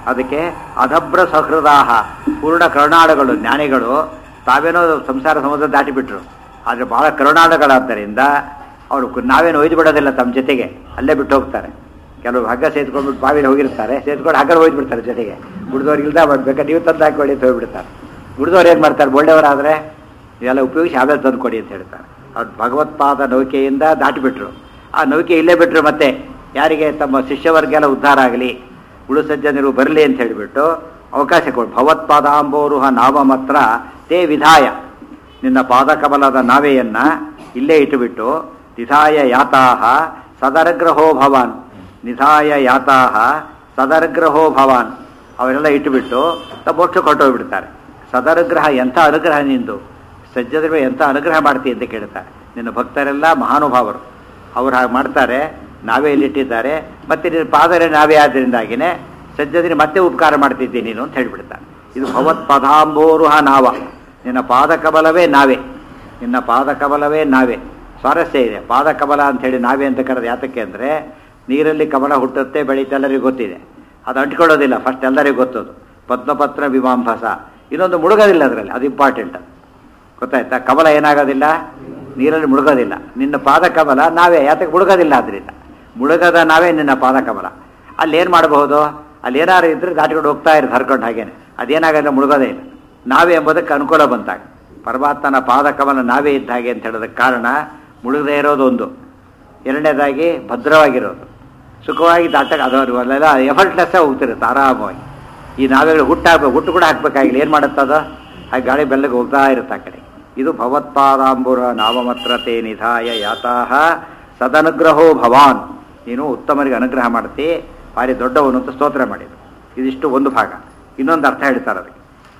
ಅದಕ್ಕೆ ಅಧಭ್ರ ಸಹೃದಾಹ ಪೂರ್ಣ ಕರುಣಾಳುಗಳು ಜ್ಞಾನಿಗಳು ತಾವೇನೋ ಸಂಸಾರ ಸಮುದ್ರ ದಾಟಿಬಿಟ್ರು ಆದರೆ ಬಹಳ ಕರುಣಾಳುಗಳಾದ್ದರಿಂದ ಅವರು ಕು- ನಾವೇನು ಒಯ್ದು ಬಿಡೋದಿಲ್ಲ ತಮ್ಮ ಜೊತೆಗೆ ಅಲ್ಲೇ ಬಿಟ್ಟು ಹೋಗ್ತಾರೆ ಕೆಲವು ಹಗ್ಗ ಸೇದ್ಕೊಂಡ್ಬಿಟ್ಟು ಬಾವಿಲಿ ಹೋಗಿರ್ತಾರೆ ಸೇದ್ಕೊಂಡು ಹಗ್ಗ ಒಯ್ದು ಬಿಡ್ತಾರೆ ಜೊತೆಗೆ ಉಳಿದವ್ರಿಗೆ ಇಲ್ದ ಮಾಡ್ಬೇಕಾದ್ರೆ ನೀವು ತಂದು ಹಾಕೊಳ್ಳಿ ಅಂತ ಹೋಗ್ಬಿಡ್ತಾರೆ ಉಳಿದವ್ರು ಏನು ಮಾಡ್ತಾರೆ ಒಳ್ಳೆಯವರಾದರೆ ಇದೆಲ್ಲ ಉಪಯೋಗಿಸಿ ಆಮೇಲೆ ತಂದು ಕೊಡಿ ಅಂತ ಹೇಳ್ತಾರೆ ಅವ್ರು ಭಗವತ್ಪಾದ ನೌಕೆಯಿಂದ ದಾಟಿಬಿಟ್ರು ಆ ನೌಕೆ ಇಲ್ಲೇ ಬಿಟ್ಟರು ಮತ್ತೆ ಯಾರಿಗೆ ತಮ್ಮ ಶಿಷ್ಯವರ್ಗೆಲ್ಲ ಉದ್ಧಾರ ಆಗಲಿ ಉಳು ಸಜ್ಜನರು ಬರಲಿ ಅಂತ ಹೇಳಿಬಿಟ್ಟು ಅವಕಾಶ ಕೊಡು ಭಗವತ್ಪಾದಾಂಬೋರುಹ ನಾಮಮಾತ್ರ ತೇ ವಿಧಾಯ ನಿನ್ನ ಪಾದಕಮಲದ ನಾವೆಯನ್ನ ಇಲ್ಲೇ ಇಟ್ಟುಬಿಟ್ಟು ನಿಧಾಯ ಯಾತಾಹ ಸದರಗ್ರಹೋ ಭವಾನ್ ನಿಧಾಯ ಯಾತಾಹ ಸದರಗ್ರಹೋ ಭವಾನ್ ಅವರೆಲ್ಲ ಇಟ್ಟುಬಿಟ್ಟು ತ ಮೋಕ್ಷ ಕೊಟ್ಟೋಗ್ಬಿಡ್ತಾರೆ ಸದನುಗ್ರಹ ಎಂಥ ಅನುಗ್ರಹ ನಿಂದು ಸಜ್ಜದ್ರ ಮೇಲೆ ಎಂಥ ಅನುಗ್ರಹ ಮಾಡ್ತೀಯ ಅಂತ ಕೇಳ್ತಾರೆ ನಿನ್ನ ಭಕ್ತರೆಲ್ಲ ಮಹಾನುಭಾವರು ಅವ್ರು ಹಾಗೆ ಮಾಡ್ತಾರೆ ನಾವೇ ಇಲ್ಲಿಟ್ಟಿದ್ದಾರೆ ಮತ್ತೆ ನಿನ್ನ ಪಾದರೆ ನಾವೇ ಆದ್ದರಿಂದಾಗಿನೇ ಸಜ್ಜದ್ರೆ ಮತ್ತೆ ಉಪಕಾರ ಮಾಡ್ತಿದ್ದೀನಿ ನೀನು ಅಂತ ಹೇಳ್ಬಿಡ್ತಾನೆ ಇದು ಭಗವತ್ ಪದಾಂಬೋರುಹ ನಾವ ನಿನ್ನ ಪಾದಕಬಲವೇ ನಾವೇ ನಿನ್ನ ಪಾದಕಬಲವೇ ನಾವೇ ಸ್ವಾರಸ್ಯ ಇದೆ ಪಾದಕಬಲ ಅಂತ ಹೇಳಿ ನಾವೇ ಅಂತ ಕರೆದು ಯಾತಕ್ಕೆ ಅಂದರೆ ನೀರಲ್ಲಿ ಕಮಲ ಹುಟ್ಟುತ್ತೆ ಬೆಳೀತೆ ಎಲ್ಲರಿಗೂ ಗೊತ್ತಿದೆ ಅದು ಅಂಟ್ಕೊಳ್ಳೋದಿಲ್ಲ ಫಸ್ಟ್ ಎಲ್ಲರಿಗೂ ಗೊತ್ತದು ಪದ್ಮಪತ್ರ ವಿಮಾಂಭಸ ಇನ್ನೊಂದು ಮುಳುಗೋದಿಲ್ಲ ಅದರಲ್ಲಿ ಅದು ಇಂಪಾರ್ಟೆಂಟ್ ಗೊತ್ತಾಯ್ತಾ ಕಮಲ ಏನಾಗೋದಿಲ್ಲ ನೀರಲ್ಲಿ ಮುಳುಗೋದಿಲ್ಲ ನಿನ್ನ ಪಾದ ಕಮಲ ನಾವೇ ಯಾತಕ್ಕೆ ಮುಳುಗೋದಿಲ್ಲ ಅದರಿಂದ ಮುಳುಗದ ನಾವೇ ನಿನ್ನ ಪಾದ ಕಮಲ ಅಲ್ಲಿ ಏನು ಮಾಡಬಹುದು ಅಲ್ಲಿ ಏನಾರು ಇದ್ರೆ ದಾಟಿಕೊಂಡು ಹೋಗ್ತಾ ಇರೋದು ಹರ್ಕೊಂಡು ಹಾಗೇನೆ ಅದೇನಾಗಲ್ಲ ಮುಳುಗೋದೇ ಇಲ್ಲ ನಾವೇ ಎಂಬುದಕ್ಕೆ ಅನುಕೂಲ ಬಂತಾಗ ಪರಮಾತ್ಮನ ಪಾದ ಕಮಲ ನಾವೇ ಇದ್ದ ಹಾಗೆ ಅಂತ ಹೇಳೋದಕ್ಕೆ ಕಾರಣ ಮುಳುಗದೇ ಇರೋದು ಒಂದು ಎರಡನೇದಾಗಿ ಭದ್ರವಾಗಿರೋದು ಸುಖವಾಗಿ ದಾಟಕ್ಕೆ ಅದು ಅಲ್ಲೆಲ್ಲ ಎಫರ್ಟ್ಲೆಸ್ಸೇ ಹೋಗ್ತಿರುತ್ತೆ ಆರಾಮವಾಗಿ ಈ ನಾವೆಗಳು ಹುಟ್ಟು ಹಾಕ್ಬೇಕು ಹುಟ್ಟು ಕೂಡ ಹಾಕ್ಬೇಕಾಗಿಲ್ಲ ಏನು ಮಾಡುತ್ತದ ಆ ಗಾಳಿ ಬೆಲ್ಲಗೆ ಹೋಗ್ತಾ ಇರುತ್ತೆ ಆ ಕಡೆ ಇದು ಭಗವತ್ಪಾದಾಂಬುರ ನಾಮಮತ್ರತೆ ನಿಧಾಯ ಯಾತಾಹ ಸದನುಗ್ರಹೋ ಭವಾನ್ ನೀನು ಉತ್ತಮರಿಗೆ ಅನುಗ್ರಹ ಮಾಡ್ತಿ ಭಾರಿ ದೊಡ್ಡವನು ಅಂತ ಸ್ತೋತ್ರ ಮಾಡಿದ್ರು ಇದಿಷ್ಟು ಒಂದು ಭಾಗ ಇನ್ನೊಂದು ಅರ್ಥ ಹೇಳ್ತಾರೆ ಅದಕ್ಕೆ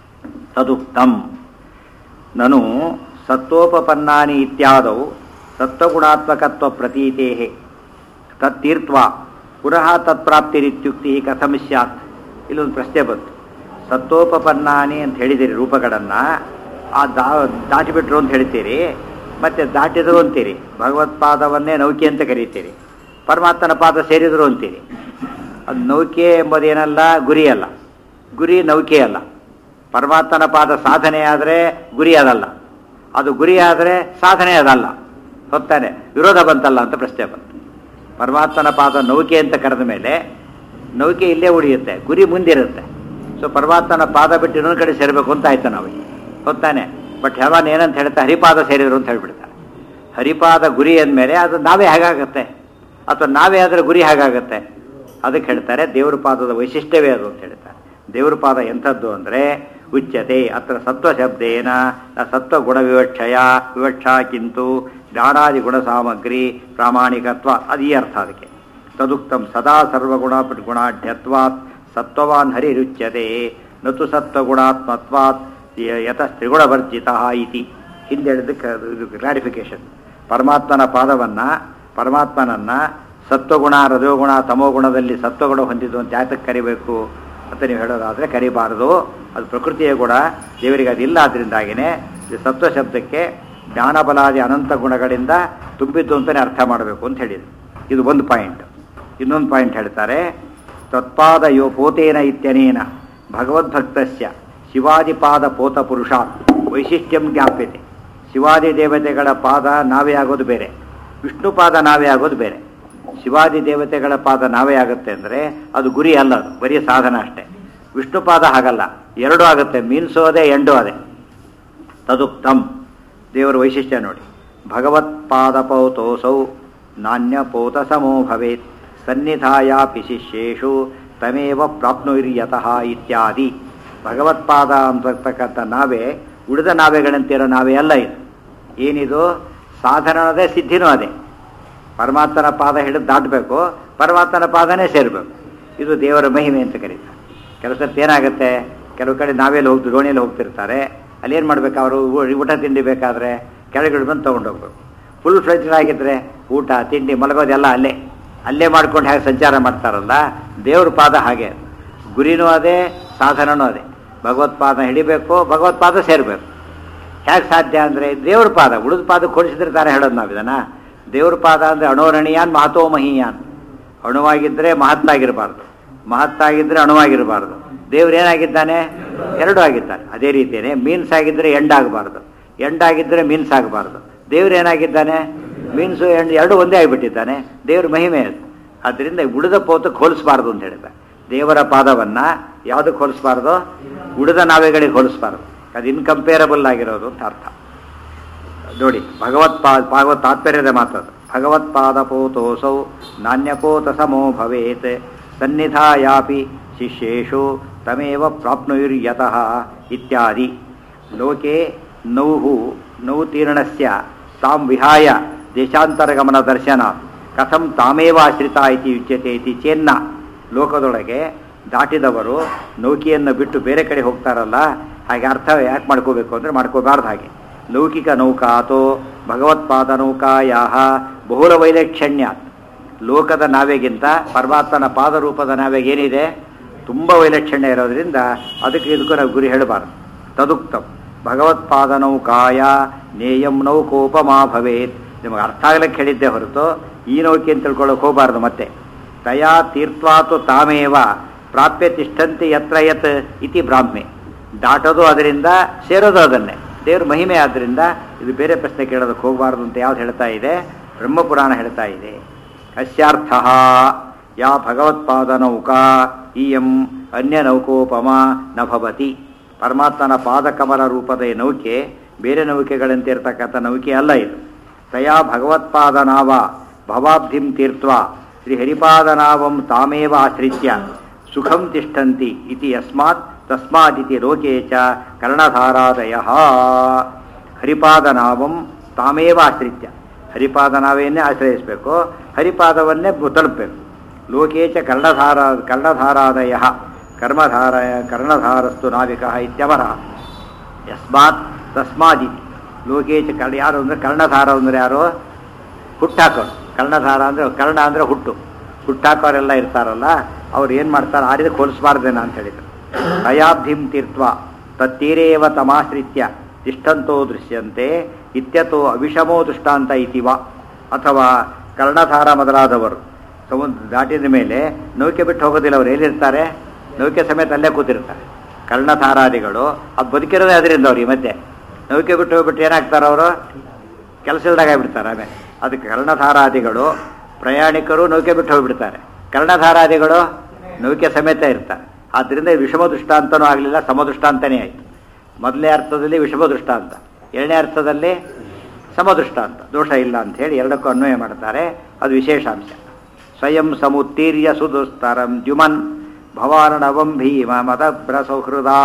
ತದುಕ್ತಂ ನನು ಸತ್ವೋಪಪನ್ನಾನಿ ಇತ್ಯಾದೌ ಸತ್ವಗುಣಾತ್ಮಕತ್ವ ಪ್ರತೀತೇ ತತ್ತೀರ್ತ್ವ ಪುನಃ ತತ್ಪ್ರಾಪ್ತಿರಿತ್ಯುಕ್ತಿ ಕಥಂ ಸ್ಯಾತ್ ಇಲ್ಲೊಂದು ಪ್ರಶ್ನೆ ಬಂತು ಸತ್ವೋಪಪನ್ನಾನಿ ಅಂತ ಹೇಳಿದಿರಿ ರೂಪಗಳನ್ನು ಆ ದಾ ದಾಟಿಬಿಟ್ರು ಅಂತ ಹೇಳ್ತೀರಿ ಮತ್ತೆ ದಾಟಿದ್ರು ಅಂತೀರಿ ಭಗವತ್ಪಾದವನ್ನೇ ನೌಕೆ ಅಂತ ಕರೀತೀರಿ ಪರಮಾತ್ಮನ ಪಾದ ಸೇರಿದ್ರು ಅಂತೀರಿ ಅದು ನೌಕೆ ಎಂಬುದೇನಲ್ಲ ಗುರಿ ಅಲ್ಲ ಗುರಿ ನೌಕೆ ಅಲ್ಲ ಪರಮಾತ್ಮನ ಪಾದ ಸಾಧನೆ ಆದರೆ ಗುರಿ ಅದಲ್ಲ ಅದು ಗುರಿ ಆದರೆ ಸಾಧನೆ ಅದಲ್ಲ ಹೊತ್ತಾನೆ ವಿರೋಧ ಬಂತಲ್ಲ ಅಂತ ಪ್ರಶ್ನೆ ಬಂತು ಪರಮಾತ್ಮನ ಪಾದ ನೌಕೆ ಅಂತ ಕರೆದ ಮೇಲೆ ನೌಕೆ ಇಲ್ಲೇ ಉಳಿಯುತ್ತೆ ಗುರಿ ಮುಂದಿರುತ್ತೆ ಸೊ ಪರಮಾತ್ಮನ ಪಾದ ಬಿಟ್ಟು ಇನ್ನೊಂದು ಕಡೆ ಸೇರಬೇಕು ಅಂತ ಆಯ್ತು ನಾವು ಹೊತ್ತಾನೆ ಬಟ್ ಹೆವಾನ್ ಏನಂತ ಹೇಳ್ತಾ ಹರಿಪಾದ ಸೇರಿದ್ರು ಅಂತ ಹೇಳ್ಬಿಡ್ತಾರೆ ಹರಿಪಾದ ಗುರಿ ಅಂದಮೇಲೆ ಅದು ನಾವೇ ಹೇಗಾಗತ್ತೆ ಅಥವಾ ನಾವೇ ಆದರೆ ಗುರಿ ಹೇಗಾಗತ್ತೆ ಅದಕ್ಕೆ ಹೇಳ್ತಾರೆ ದೇವ್ರ ಪಾದದ ವೈಶಿಷ್ಟ್ಯವೇ ಅದು ಅಂತ ಹೇಳ್ತಾರೆ ದೇವ್ರ ಪಾದ ಎಂಥದ್ದು ಅಂದರೆ ಉಚ್ಯತೆ ಅತ್ರ ಸತ್ವ ಶಬ್ದೇನ ನ ಸತ್ವ ಗುಣ ವಿವಕ್ಷಯ ವಿವಕ್ಷಾ ಕಿಂತು ಜ್ಞಾನಾದಿ ಗುಣ ಸಾಮಗ್ರಿ ಪ್ರಾಮಾಣಿಕತ್ವ ಅದು ಈ ಅರ್ಥ ಅದಕ್ಕೆ ತದುಕ್ತಂ ಸದಾ ಸರ್ವಗುಣ ಗುಣಾಢ್ಯತ್ವಾತ್ ಸತ್ವವಾನ್ ಹರಿರುಚ್ಯತೆ ನತು ಸತ್ವಗುಣಾತ್ಮತ್ವಾತ್ ಯತಸ್ತ್ರಿಗುಣವರ್ಜಿತ ಇತಿ ಹಿಂದೆ ಹೇಳಿದ್ದಕ್ಕೆ ಅದು ಇದು ಕ್ಲಾರಿಫಿಕೇಶನ್ ಪರಮಾತ್ಮನ ಪಾದವನ್ನು ಪರಮಾತ್ಮನನ್ನು ಸತ್ವಗುಣ ರಜೋಗುಣ ತಮೋಗುಣದಲ್ಲಿ ಸತ್ವಗುಣ ಹೊಂದಿದ್ದು ಅಂತ ಯಾತಕ್ಕೆ ಕರಿಬೇಕು ಅಂತ ನೀವು ಹೇಳೋದಾದರೆ ಕರಿಬಾರದು ಅದು ಪ್ರಕೃತಿಯ ಗುಣ ದೇವರಿಗೆ ಅದಿಲ್ಲ ಅದರಿಂದಾಗಿನೇ ಈ ಸತ್ವ ಶಬ್ದಕ್ಕೆ ಜ್ಞಾನಬಲಾದಿ ಅನಂತ ಗುಣಗಳಿಂದ ತುಂಬಿದ್ದು ಅಂತಲೇ ಅರ್ಥ ಮಾಡಬೇಕು ಅಂತ ಹೇಳಿದ್ರು ಇದು ಒಂದು ಪಾಯಿಂಟ್ ಇನ್ನೊಂದು ಪಾಯಿಂಟ್ ಹೇಳ್ತಾರೆ ತತ್ಪಾದ ಯೋ ಪೋತೇನ ಇತ್ಯನೇನ ಭಗವದ್ಭಕ್ತಸ್ಯ ಶಿವಾದಿಪಾದ ಪೋತ ಪುರುಷ ವೈಶಿಷ್ಟ್ಯಂ ಜ್ಞಾಪ್ಯತೆ ಶಿವಾದಿ ದೇವತೆಗಳ ಪಾದ ನಾವೇ ಆಗೋದು ಬೇರೆ ವಿಷ್ಣು ಪಾದ ನಾವೇ ಆಗೋದು ಬೇರೆ ಶಿವಾದಿ ದೇವತೆಗಳ ಪಾದ ನಾವೇ ಆಗುತ್ತೆ ಅಂದರೆ ಅದು ಗುರಿ ಅಲ್ಲ ಅದು ಬರೀ ಸಾಧನ ಅಷ್ಟೇ ವಿಷ್ಣು ಪಾದ ಹಾಗಲ್ಲ ಎರಡೂ ಆಗುತ್ತೆ ಮೀನ್ಸೋದೆ ಎಂಡೂ ಅದೇ ತದುಕ್ತಂ ದೇವರ ವೈಶಿಷ್ಟ್ಯ ನೋಡಿ ಭಗವತ್ಪಾದಪೌತೋಸೌ ನಾಣ್ಯಪೌತ ಸಮೋ ಭವೇತ್ ಸನ್ನಿಧಾಯಾಪಿ ಶಿಷ್ಯೇಷು ತಮೇವ ಪ್ರಾಪ್ನುರ್ಯತಃ ಇತ್ಯಾದಿ ಭಗವತ್ಪಾದ ಅಂತಕ್ಕಂಥ ನಾವೇ ಉಳಿದ ನಾವೆಗಳಂತಿರೋ ನಾವೇ ಅಲ್ಲ ಇದು ಏನಿದು ಸಾಧನ ಅದೇ ಸಿದ್ಧಿನೂ ಅದೇ ಪರಮಾತ್ಮನ ಪಾದ ಹಿಡಿದು ದಾಟಬೇಕು ಪರಮಾತ್ಮನ ಪಾದನೇ ಸೇರಬೇಕು ಇದು ದೇವರ ಮಹಿಮೆ ಅಂತ ಕರೀತಾರೆ ಕೆಲವು ಸರ್ತಿ ಏನಾಗುತ್ತೆ ಕೆಲವು ಕಡೆ ನಾವೆಲ್ಲಿ ಹೋಗ್ತು ದೋಣಿಯಲ್ಲಿ ಹೋಗ್ತಿರ್ತಾರೆ ಅಲ್ಲಿ ಏನು ಮಾಡ್ಬೇಕು ಅವರು ಊಟ ತಿಂಡಿ ಬೇಕಾದರೆ ಕೆಳಗಡೆ ಬಂದು ತೊಗೊಂಡು ಹೋಗ್ಬೇಕು ಫುಲ್ ಫ್ಲೆಜ್ಡ್ ಆಗಿದ್ರೆ ಊಟ ತಿಂಡಿ ಮಲಗೋದೆಲ್ಲ ಅಲ್ಲೇ ಅಲ್ಲೇ ಮಾಡ್ಕೊಂಡು ಹೇಗೆ ಸಂಚಾರ ಮಾಡ್ತಾರಲ್ಲ ದೇವ್ರ ಪಾದ ಹಾಗೆ ಗುರಿನೂ ಅದೇ ಸಾಧನನೂ ಅದೇ ಭಗವತ್ಪಾದ ಹಿಡಿಬೇಕು ಭಗವತ್ಪಾದ ಸೇರಬೇಕು ಹೇಗೆ ಸಾಧ್ಯ ಅಂದರೆ ದೇವ್ರ ಪಾದ ಉಳಿದ ಪಾದ ಕೊಡಿಸಿದ್ರೆ ಹೇಳೋದು ನಾವು ಇದನ್ನ ದೇವ್ರ ಪಾದ ಅಂದರೆ ಅಣೋರಣೀಯಾನ್ ಮಹತೋ ಮಹೀಯಾನ್ ಅಣುವಾಗಿದ್ದರೆ ಮಹತ್ತಾಗಿರಬಾರ್ದು ಮಹತ್ತಾಗಿದ್ದರೆ ಅಣುವಾಗಿರಬಾರ್ದು ದೇವ್ರು ಏನಾಗಿದ್ದಾನೆ ಎರಡು ಆಗಿದ್ದಾನೆ ಅದೇ ರೀತಿಯೇ ಮೀನ್ಸ್ ಆಗಿದ್ದರೆ ಎಂಡ್ ಆಗಬಾರ್ದು ಎಂಡ್ ಆಗಿದ್ದರೆ ಮೀನ್ಸ್ ಆಗಬಾರ್ದು ದೇವ್ರು ಏನಾಗಿದ್ದಾನೆ ಮೀನ್ಸು ಎಂಡ್ ಎರಡು ಒಂದೇ ಆಗಿಬಿಟ್ಟಿದ್ದಾನೆ ದೇವ್ರ ಮಹಿಮೆ ಅದು ಆದ್ದರಿಂದ ಉಳಿದ ಪೋತಕ್ಕೆ ಹೋಲಿಸಬಾರ್ದು ಅಂತ ಹೇಳಿದ್ದಾರೆ ದೇವರ ಪಾದವನ್ನು ಯಾವುದಕ್ಕೆ ಹೋಲಿಸಬಾರ್ದು ಉಳಿದ ನಾವೆಗಳಿಗೆ ಹೋಲಿಸಬಾರ್ದು ಅದು ಇನ್ಕಂಪೇರಬಲ್ ಆಗಿರೋದು ಅಂತ ಅರ್ಥ ನೋಡಿ ಭಗವತ್ಪಾದ ಭಾಗವತ್ ತಾತ್ಪರ್ಯದ ಮಾತದು ಭಗವತ್ಪಾದಪೋತೋಸೌ ನಾಣ್ಯಪೋತ ಸಮೋ ಭವೇತ್ ಸನ್ನಿಧಾಯಾಪಿ ಶಿಷ್ಯೇಷು ತಮೇವ ಪ್ರಾಪ್ನುಯುರ್ಯತಃ ಇತ್ಯಾದಿ ಲೋಕೆ ನೌಹು ನೌತೀರ್ಣಸ್ಯ ತಾಂ ವಿಹಾಯ ದೇಶಾಂತರಗಮನ ದರ್ಶನ ಕಥಂ ತಾಮೇವ ಆಶ್ರಿತ ಇತಿ ಯುಚ್ಯತೆ ಇತಿ ಚೇನ್ನ ಲೋಕದೊಳಗೆ ದಾಟಿದವರು ನೌಕೆಯನ್ನು ಬಿಟ್ಟು ಬೇರೆ ಕಡೆ ಹೋಗ್ತಾರಲ್ಲ ಹಾಗೆ ಅರ್ಥ ಯಾಕೆ ಮಾಡ್ಕೋಬೇಕು ಅಂದರೆ ಮಾಡ್ಕೋಬಾರ್ದು ಹಾಗೆ ಲೌಕಿಕ ನೌಕಾ ಅಥವಾ ಭಗವತ್ಪಾದ ನೌಕಾಯಾ ಬಹುಳ ವೈಲಕ್ಷಣ್ಯ ಲೋಕದ ನಾವೆಗಿಂತ ಪರಮಾತ್ಮನ ಪಾದರೂಪದ ನಾವೆಗೆ ಏನಿದೆ ತುಂಬ ವೈಲಕ್ಷಣ್ಯ ಇರೋದ್ರಿಂದ ಅದಕ್ಕೆ ಇದಕ್ಕೂ ನಾವು ಗುರಿ ಹೇಳಬಾರ್ದು ತದುಕ್ತಂ ಭಗವತ್ಪಾದ ನೌಕಾಯ ನೇಯಂ ನೌಕೋಪಮಾ ಭವೇತ್ ನಿಮಗೆ ಅರ್ಥ ಆಗ್ಲಿಕ್ಕೆ ಹೇಳಿದ್ದೆ ಹೊರತು ಈ ನೌಕೆ ಅಂತ ತಿಳ್ಕೊಳ್ಳೋಕೆ ಹೋಗಬಾರ್ದು ಮತ್ತೆ ತಯಾ ತೀರ್ಥ್ವಾತು ತಾಮೇವ ಪ್ರಾಪ್ಯ ತಿಷ್ಠಂತಿ ಯತ್ರ ಯತ್ ಇತಿ ಬ್ರಾಹ್ಮೆ ದಾಟೋದು ಅದರಿಂದ ಸೇರೋದು ಅದನ್ನೇ ದೇವ್ರ ಮಹಿಮೆ ಆದ್ದರಿಂದ ಇದು ಬೇರೆ ಪ್ರಶ್ನೆ ಕೇಳೋದಕ್ಕೆ ಹೋಗಬಾರ್ದು ಅಂತ ಯಾವ್ದು ಹೇಳ್ತಾ ಇದೆ ಬ್ರಹ್ಮಪುರಾಣ ಹೇಳ್ತಾ ಇದೆ ಅಸ್ಯಾರ್ಥ ಯಾ ಭಗವತ್ಪಾದ ನೌಕಾ ಇಯಂ ಅನ್ಯ ನೌಕೋಪಮ ನ ಭವತಿ ಪರಮಾತ್ಮನ ಪಾದಕಮಲ ರೂಪದ ಈ ನೌಕೆ ಬೇರೆ ನೌಕೆಗಳಂತೆ ಇರತಕ್ಕಂಥ ನೌಕೆ ಅಲ್ಲ ಇದು ತಯಾ ಭಗವತ್ಪಾದನಾವ ಭವಾಬ್ಧಿಂ ತೀರ್ಥ ಶ್ರೀಹರಿಪಾದನಾವಂ ತಾಮೇವ ಆಶ್ರಿತ್ಯ ಸುಖಂ ತಿಷ್ಠಂತಿ ಇತಿ ಯಸ್ಮಾತ್ ತಸ್ಮಾದಿತಿ ಲೋಕೆ ಚ ಕರ್ಣಧಾರಾದಯ ಹರಿಪಾದನಾವಂ ತಾಮೇವ ಆಶ್ರಿತ್ಯ ಹರಿಪಾದನಾವೆಯನ್ನೇ ಆಶ್ರಯಿಸಬೇಕು ಹರಿಪಾದವನ್ನೇ ತಲುಪಬೇಕು ಲೋಕೆ ಚ ಕರ್ಣಧಾರ ಕರ್ಣಧಾರಾದಯ ಕರ್ಮಧಾರ ಕರ್ಣಧಾರಸ್ತು ನಾವಿಕ ಇತ್ಯವರ ಯಸ್ಮಾತ್ ತಸ್ಮಾದಿತಿ ಲೋಕೆ ಚ ಕರ್ಣ ಯಾರು ಅಂದರೆ ಕರ್ಣಧಾರ ಅಂದರೆ ಯಾರು ಹುಟ್ಟಾಕೋರು ಕರ್ಣಧಾರ ಅಂದರೆ ಕರ್ಣ ಅಂದರೆ ಹುಟ್ಟು ಹುಟ್ಟಾಕೋರೆಲ್ಲ ಇರ್ತಾರಲ್ಲ ಅವ್ರು ಏನು ಮಾಡ್ತಾರೆ ಆ ರೀತಿ ಹೋಲಿಸಬಾರ್ದೇನ ಅಂತ ಹೇಳಿದ್ರು ದಯಾಬ್ಧಿಂ ತೀರ್ಥ ತತ್ತೀರೇವ ತಮಾಶ್ರಿತ್ಯ ತಿಷ್ಠಂತೋ ದೃಶ್ಯಂತೆ ಇತ್ಯತೋ ಅವಿಷಮೋ ದೃಷ್ಟಾಂತ ಇತಿವ ಅಥವಾ ಕರ್ಣಧಾರ ಮೊದಲಾದವರು ಸಮುದ್ರ ದಾಟಿದ ಮೇಲೆ ನೌಕೆ ಬಿಟ್ಟು ಹೋಗೋದಿಲ್ಲ ಅವ್ರು ಎಲ್ಲಿರ್ತಾರೆ ನೌಕೆ ಸಮೇತ ಅಲ್ಲೇ ಕೂತಿರ್ತಾರೆ ಕರ್ಣಧಾರಾದಿಗಳು ಅದು ಬದುಕಿರೋದೇ ಅದರಿಂದ ಅವ್ರಿಗೆ ಮಧ್ಯೆ ನೌಕೆ ಬಿಟ್ಟು ಹೋಗ್ಬಿಟ್ಟು ಏನಾಗ್ತಾರೆ ಅವರು ಕೆಲಸ ಇಲ್ದಾಗ ಆಗ್ಬಿಡ್ತಾರೆ ಆಮೇಲೆ ಅದಕ್ಕೆ ಕರ್ಣಧಾರಾದಿಗಳು ಪ್ರಯಾಣಿಕರು ನೌಕೆ ಬಿಟ್ಟು ಹೋಗ್ಬಿಡ್ತಾರೆ ಕರ್ಣಧಾರಾದಿಗಳು ನೌಕೆ ಸಮೇತ ಇರ್ತಾರೆ ಆದ್ದರಿಂದ ಇದು ವಿಷಮ ದೃಷ್ಟಾಂತನೂ ಆಗಲಿಲ್ಲ ಸಮದೃಷ್ಟಾಂತನೇ ಆಯಿತು ಮೊದಲನೇ ಅರ್ಥದಲ್ಲಿ ವಿಷಮ ದೃಷ್ಟಾಂತ ಎರಡನೇ ಅರ್ಥದಲ್ಲಿ ಸಮದೃಷ್ಟಾಂತ ದೋಷ ಇಲ್ಲ ಅಂತ ಹೇಳಿ ಎರಡಕ್ಕೂ ಅನ್ವಯ ಮಾಡ್ತಾರೆ ಅದು ವಿಶೇಷಾಂಶ ಸ್ವಯಂ ಸಮುತ್ತೀರ್ಯ ಸುದುಸ್ತರಂ ದ್ಯುಮನ್ ಭವಾರ್ಣವಂ ಭೀಮ ಮದಭ್ರಸೌಹೃದಾ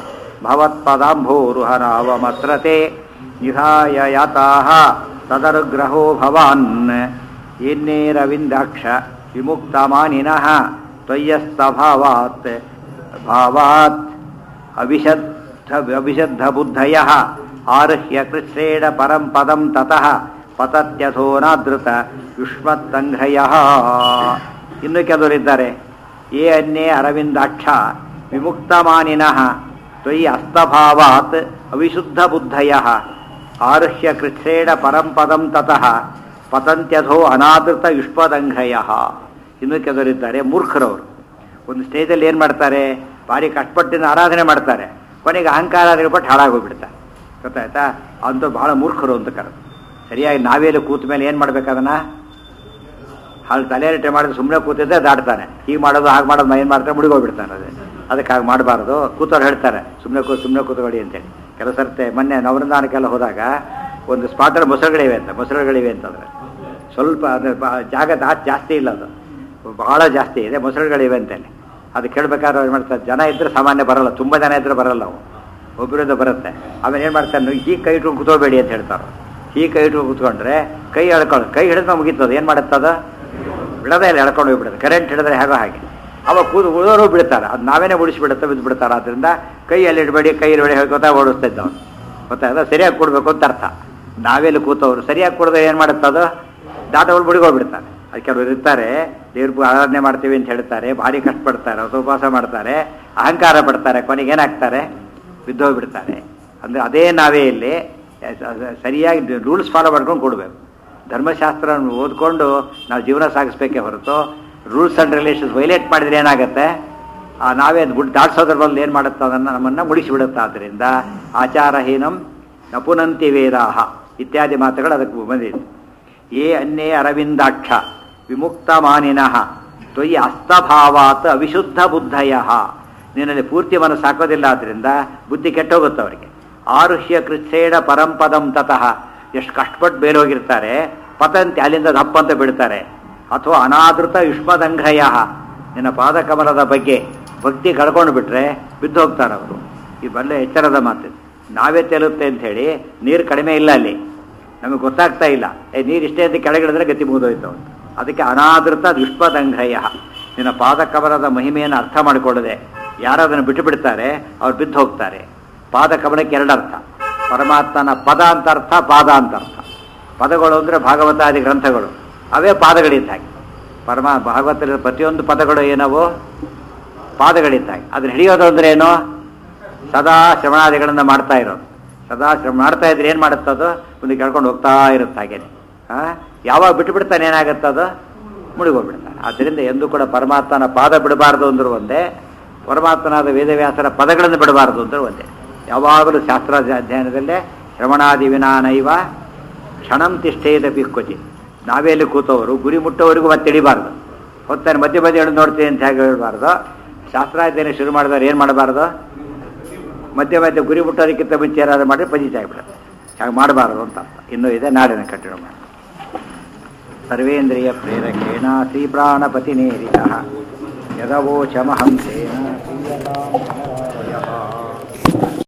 ಭವತ್ಪದಾಂಭೋರುಹನಾವಮಸ್ರತೆ ನಿಧಾಯ ಯಾತಾಹ ತದನುಗ್ರಹೋ ಭವಾನ್ ಏನ್ನೇರವಿಂದಾಕ್ಷ ವಿಮುಕ್ತಮಾನಿನಃ ತ್ವಯ್ಯಸ್ತಭಾವಾತ್ ಭಾವಾತ್ ಅವಿಶದ್ಧ ಅವಿಶದ್ಧಬುದ್ಧಯ ಆರುಹ್ಯ ಕೃಚ್ಛ್ರೇಣ ಪರಂ ಪದಂ ತತಃ ಪತತ್ಯಥೋನಾದೃತ ಯುಷ್ಮತ್ತಂಘ್ರಯ ಇನ್ನು ಕೆಲವರಿದ್ದಾರೆ ಏ ಅನ್ಯೇ ಅರವಿಂದಾಕ್ಷ ವಿಮುಕ್ತಮಾನಿನಃ ತ್ವಯಿ ಅಸ್ತಭಾವಾತ್ ಅವಿಶುದ್ಧ ಬುದ್ಧಯ ಆರುಹ್ಯ ಕೃಚ್ಛ್ರೇಣ ಪರಂ ಪದಂ ತತಃ ಪತಂತ್ಯಥೋ ಅನಾದೃತ ಯುಷ್ಪದಂಘ್ರಯ ಇನ್ನು ಕೆಲವರಿದ್ದಾರೆ ಮೂರ್ಖರವರು ಒಂದು ಸ್ಟೇಜಲ್ಲಿ ಏನು ಮಾಡ್ತಾರೆ ಭಾರಿ ಕಷ್ಟಪಟ್ಟಿನ ಆರಾಧನೆ ಮಾಡ್ತಾರೆ ಕೊನೆಗೆ ಅಹಂಕಾರ ಪಟ್ಟು ಹಾಳಾಗೋಗ್ಬಿಡ್ತಾರೆ ಗೊತ್ತಾಯ್ತಾ ಅಂತೂ ಭಾಳ ಮೂರ್ಖರು ಅಂತ ಕರೆದು ಸರಿಯಾಗಿ ನಾವೇಲಿ ಕೂತ ಮೇಲೆ ಏನು ಮಾಡ್ಬೇಕು ಅದನ್ನು ಹಾಳು ತಲೆಯರಟೆ ಮಾಡಿದ್ರೆ ಸುಮ್ಮನೆ ಕೂತಿದ್ದೆ ದಾಟ್ತಾನೆ ಹೀಗೆ ಮಾಡೋದು ಹಾಗೆ ಮಾಡೋದು ಏನು ಮಾಡ್ತಾರೆ ಮುಡಿಗೋಗ್ಬಿಡ್ತಾನೆ ಅದೇ ಅದಕ್ಕೆ ಹಾಗೆ ಮಾಡಬಾರ್ದು ಕೂತವ್ರು ಹೇಳ್ತಾರೆ ಸುಮ್ಮನೆ ಕೂ ಸುಮ್ಮನೆ ಕೂತ್ಕೊಳ್ಳಿ ಅಂತೇಳಿ ಕೆಲವು ಸರ್ತೆ ಮೊನ್ನೆ ನವರಂದಾನಕ್ಕೆಲ್ಲ ಹೋದಾಗ ಒಂದು ಸ್ಪಾಟಲ್ಲಿ ಮೊಸರುಗಳಿವೆ ಅಂತ ಮೊಸರುಗಳಿವೆ ಅಂತಂದ್ರೆ ಸ್ವಲ್ಪ ಅಂದರೆ ಜಾಗ ದಾ- ಜಾಸ್ತಿ ಇಲ್ಲ ಅದು ಬಹಳ ಜಾಸ್ತಿ ಇದೆ ಮೊಸರುಗಳಿವೆ ಅಂತೇಳಿ ಅದು ಕೇಳ್ಬೇಕಾದ್ರೆ ಏನು ಮಾಡ್ತಾರೆ ಜನ ಇದ್ದರೆ ಸಾಮಾನ್ಯ ಬರಲ್ಲ ತುಂಬ ಜನ ಇದ್ದರೆ ಬರಲ್ಲ ಅವು ಒಬ್ಬರಿಂದ ಬರುತ್ತೆ ಆಮೇಲೆ ಏನು ಮಾಡ್ತಾರೆ ನೀವು ಹೀಗೆ ಕೈ ಇಟ್ಕೊಂಡು ಕೂತ್ಕೋಬೇಡಿ ಅಂತ ಹೇಳ್ತಾರೆ ಹೀಗೆ ಕೈ ಇಟ್ಕೊಂಡು ಕೂತ್ಕೊಂಡ್ರೆ ಕೈ ಎಳ್ಕೊಂಡು ಕೈ ಹಿಡಿದ್ರೆ ಮುಗೀತದ ಏನು ಮಾಡುತ್ತದ ಬಿಡೋದೇ ಇಲ್ಲ ಎಳ್ಕೊಂಡು ಹೋಗ್ಬಿಡುತ್ತೆ ಕರೆಂಟ್ ಹಿಡಿದ್ರೆ ಹೇಗೋ ಹಾಗೆ ಅವಾಗ ಕೂದು ಉಳಿದವರು ಬಿಡ್ತಾರೆ ಅದು ನಾವೇನೇ ಉಳಿಸ್ಬಿಡುತ್ತೆ ಬಿದ್ದು ಬಿಡ್ತಾರೆ ಆದ್ದರಿಂದ ಕೈಯಲ್ಲಿ ಇಡಬೇಡಿ ಕೈಯಲ್ಲಿ ಇಡಬೇಡಿ ಹೇಳ್ಕೊತಾ ಓಡಿಸ್ತಾ ಇದ್ದವನು ಗೊತ್ತಾಯ್ತಾ ಸರಿಯಾಗಿ ಕೊಡಬೇಕು ಅಂತ ಅರ್ಥ ನಾವೆಲ್ಲಿ ಕೂತವ್ರು ಸರಿಯಾಗಿ ಕೊಡದೆ ಏನು ಮಾಡುತ್ತೆ ಅದು ದಾಟಗಳು ಬಿಡ್ತಾರೆ ಅದು ಕೆಲವರು ಇರ್ತಾರೆ ದೇವ್ರ ಆರಾಧನೆ ಮಾಡ್ತೀವಿ ಅಂತ ಹೇಳ್ತಾರೆ ಭಾರಿ ಕಷ್ಟಪಡ್ತಾರೆ ಅಥವಾ ಉಪವಾಸ ಮಾಡ್ತಾರೆ ಅಹಂಕಾರ ಪಡ್ತಾರೆ ಕೊನೆಗೆ ಏನಾಗ್ತಾರೆ ಬಿದ್ದೋಗ್ಬಿಡ್ತಾರೆ ಅಂದರೆ ಅದೇ ನಾವೇ ಇಲ್ಲಿ ಸರಿಯಾಗಿ ರೂಲ್ಸ್ ಫಾಲೋ ಮಾಡ್ಕೊಂಡು ಕೊಡಬೇಕು ಧರ್ಮಶಾಸ್ತ್ರ ಓದ್ಕೊಂಡು ನಾವು ಜೀವನ ಸಾಗಿಸ್ಬೇಕೇ ಹೊರತು ರೂಲ್ಸ್ ಆ್ಯಂಡ್ ರಿಲೇಷನ್ಸ್ ವೈಲೇಟ್ ಮಾಡಿದ್ರೆ ಏನಾಗುತ್ತೆ ಆ ನಾವೇ ಗುಡ್ ದಾಟ್ಸೋದ್ರ ಬದಲು ಏನು ಮಾಡುತ್ತೆ ಅದನ್ನು ನಮ್ಮನ್ನು ಮುಡಿಸಿಬಿಡುತ್ತೆ ಆದ್ದರಿಂದ ಆಚಾರಹೀನಂ ನಪುನಂತಿ ವೇದಾಹ ಇತ್ಯಾದಿ ಮಾತುಗಳು ಅದಕ್ಕೆ ಬಂದಿದೆ ಏ ಅನ್ನೇ ಅರವಿಂದಾಕ್ಷ ವಿಮುಕ್ತ ಮಾನಿನಃ ತ್ವಯಿ ಅಸ್ತಭಾವಾತ್ ಅವಿಶುದ್ಧ ಬುದ್ಧಯ ನಿನ್ನಲ್ಲಿ ಪೂರ್ತಿ ಮನಸ್ಸು ಹಾಕೋದಿಲ್ಲ ಆದ್ದರಿಂದ ಬುದ್ಧಿ ಕೆಟ್ಟೋಗುತ್ತೆ ಅವರಿಗೆ ಆರುಷ್ಯ ಕೃಚ್ಛೇಡ ಪರಂಪದಂ ತತಃ ಎಷ್ಟು ಕಷ್ಟಪಟ್ಟು ಬೇರೆ ಹೋಗಿರ್ತಾರೆ ಪತಂತಿ ಅಲ್ಲಿಂದ ದಪ್ಪ ಅಂತ ಬಿಡ್ತಾರೆ ಅಥವಾ ಅನಾದೃತ ಯುಷ್ಮದಂಘಯ ನಿನ್ನ ಪಾದಕಮಲದ ಬಗ್ಗೆ ಭಕ್ತಿ ಕಳ್ಕೊಂಡು ಬಿಟ್ರೆ ಬಿದ್ದು ಹೋಗ್ತಾರೆ ಅವರು ಈ ಬಲ್ಲೆ ಎಚ್ಚರದ ಮಾತು ನಾವೇ ತೇಲುತ್ತೆ ಅಂತ ಹೇಳಿ ನೀರು ಕಡಿಮೆ ಇಲ್ಲ ಅಲ್ಲಿ ನಮಗೆ ಗೊತ್ತಾಗ್ತಾ ಇಲ್ಲ ಏ ನೀರು ಇಷ್ಟೇ ಅಂತ ಕೆಳಗಿಳಿದ್ರೆ ಗತಿ ಮುಗಿದೋಯ್ತು ಅಂತ ಅದಕ್ಕೆ ಅನಾದೃತ ದುಷ್ಪದಂಘಯ ನಿನ್ನ ಪಾದಕಮಲದ ಮಹಿಮೆಯನ್ನು ಅರ್ಥ ಮಾಡಿಕೊಳ್ಳದೆ ಯಾರು ಅದನ್ನು ಬಿಟ್ಟು ಬಿಡ್ತಾರೆ ಅವ್ರು ಬಿದ್ದು ಹೋಗ್ತಾರೆ ಪಾದಕಮಲಕ್ಕೆ ಎರಡು ಅರ್ಥ ಪರಮಾತ್ಮನ ಪದ ಅಂತ ಅರ್ಥ ಪಾದ ಅಂತ ಅರ್ಥ ಪದಗಳು ಅಂದರೆ ಭಾಗವತಾದಿ ಗ್ರಂಥಗಳು ಅವೇ ಪಾದಗಳಿದ್ದಾಗೆ ಪರಮ ಭಾಗವತದ ಪ್ರತಿಯೊಂದು ಪದಗಳು ಏನವು ಪಾದಗಳಿದ್ದಾಗೆ ಅದನ್ನ ಹಿಡಿಯೋದು ಅಂದ್ರೆ ಏನು ಸದಾ ಶ್ರವಣಾದಿಗಳನ್ನು ಮಾಡ್ತಾ ಇರೋದು ಸದಾ ಶ್ರಮ ಮಾಡ್ತಾ ಇದ್ರೆ ಏನು ಮಾಡುತ್ತದು ಮುಂದೆ ಕೇಳ್ಕೊಂಡು ಹೋಗ್ತಾ ಇರುತ್ತೆ ಹಾಗೇನೆ ಆ? ಯಾವಾಗ ಬಿಟ್ಟು ಬಿಡ್ತಾನೆ ಏನಾಗುತ್ತದು ಮುಳುಗೋಗ್ಬಿಡ್ತಾನೆ ಆದ್ದರಿಂದ ಎಂದೂ ಕೂಡ ಪರಮಾತ್ಮನ ಪಾದ ಬಿಡಬಾರ್ದು ಅಂದ್ರು ಒಂದೇ ಪರಮಾತ್ಮನಾದ ವೇದವ್ಯಾಸರ ಪದಗಳನ್ನು ಬಿಡಬಾರ್ದು ಅಂದ್ರು ಒಂದೇ ಯಾವಾಗಲೂ ಶಾಸ್ತ್ರ ಅಧ್ಯಯನದಲ್ಲೇ ಶ್ರವಣಾದಿ ವಿನಾನೈವ ಕ್ಷಣಂ ತಿಷ್ಠೇದ ಪಿಕ್ಕೊಚಿ ನಾವೇ ಅಲ್ಲಿ ಕೂತವರು ಗುರಿ ಮುಟ್ಟೋವರೆಗೂ ಮತ್ತೆ ಹಿಡಿಬಾರ್ದು ಹೊತ್ತಾನೆ ಮಧ್ಯೆ ಮಧ್ಯೆ ಹಿಡಿದು ನೋಡ್ತೀನಿ ಅಂತ ಹೇಗೆ ಹೇಳ್ಬಾರ್ದು ಶಾಸ್ತ್ರಾಧ್ಯಯನ ಶುರು ಮಾಡಿದವ್ರು ಏನು ಮಾಡಬಾರ್ದು ಮಧ್ಯೆ ಮಧ್ಯೆ ಗುರಿ ಮುಟ್ಟೋದಕ್ಕಿಂತ ಮುಂಚೆ ಏನಾದ್ರು ಮಾಡಿ ಪಂಜಿತ ಆಗಿಬಿಡುತ್ತೆ ಹಾಗೆ ಮಾಡಬಾರದು ಅಂತ ಅರ್ಥ ಇನ್ನೂ ಇದೆ ನಾಡಿನ ಕಟ್ಟಿಡ ಮಾಡಿ ಸರ್ವೇಂದ್ರಿಯ ಪ್ರೇರಕೇಣ ಶ್ರೀ ಪ್ರಾಣಪತಿ ನೇರಿತ ಯದವೋಚಮಹಂಸೇನ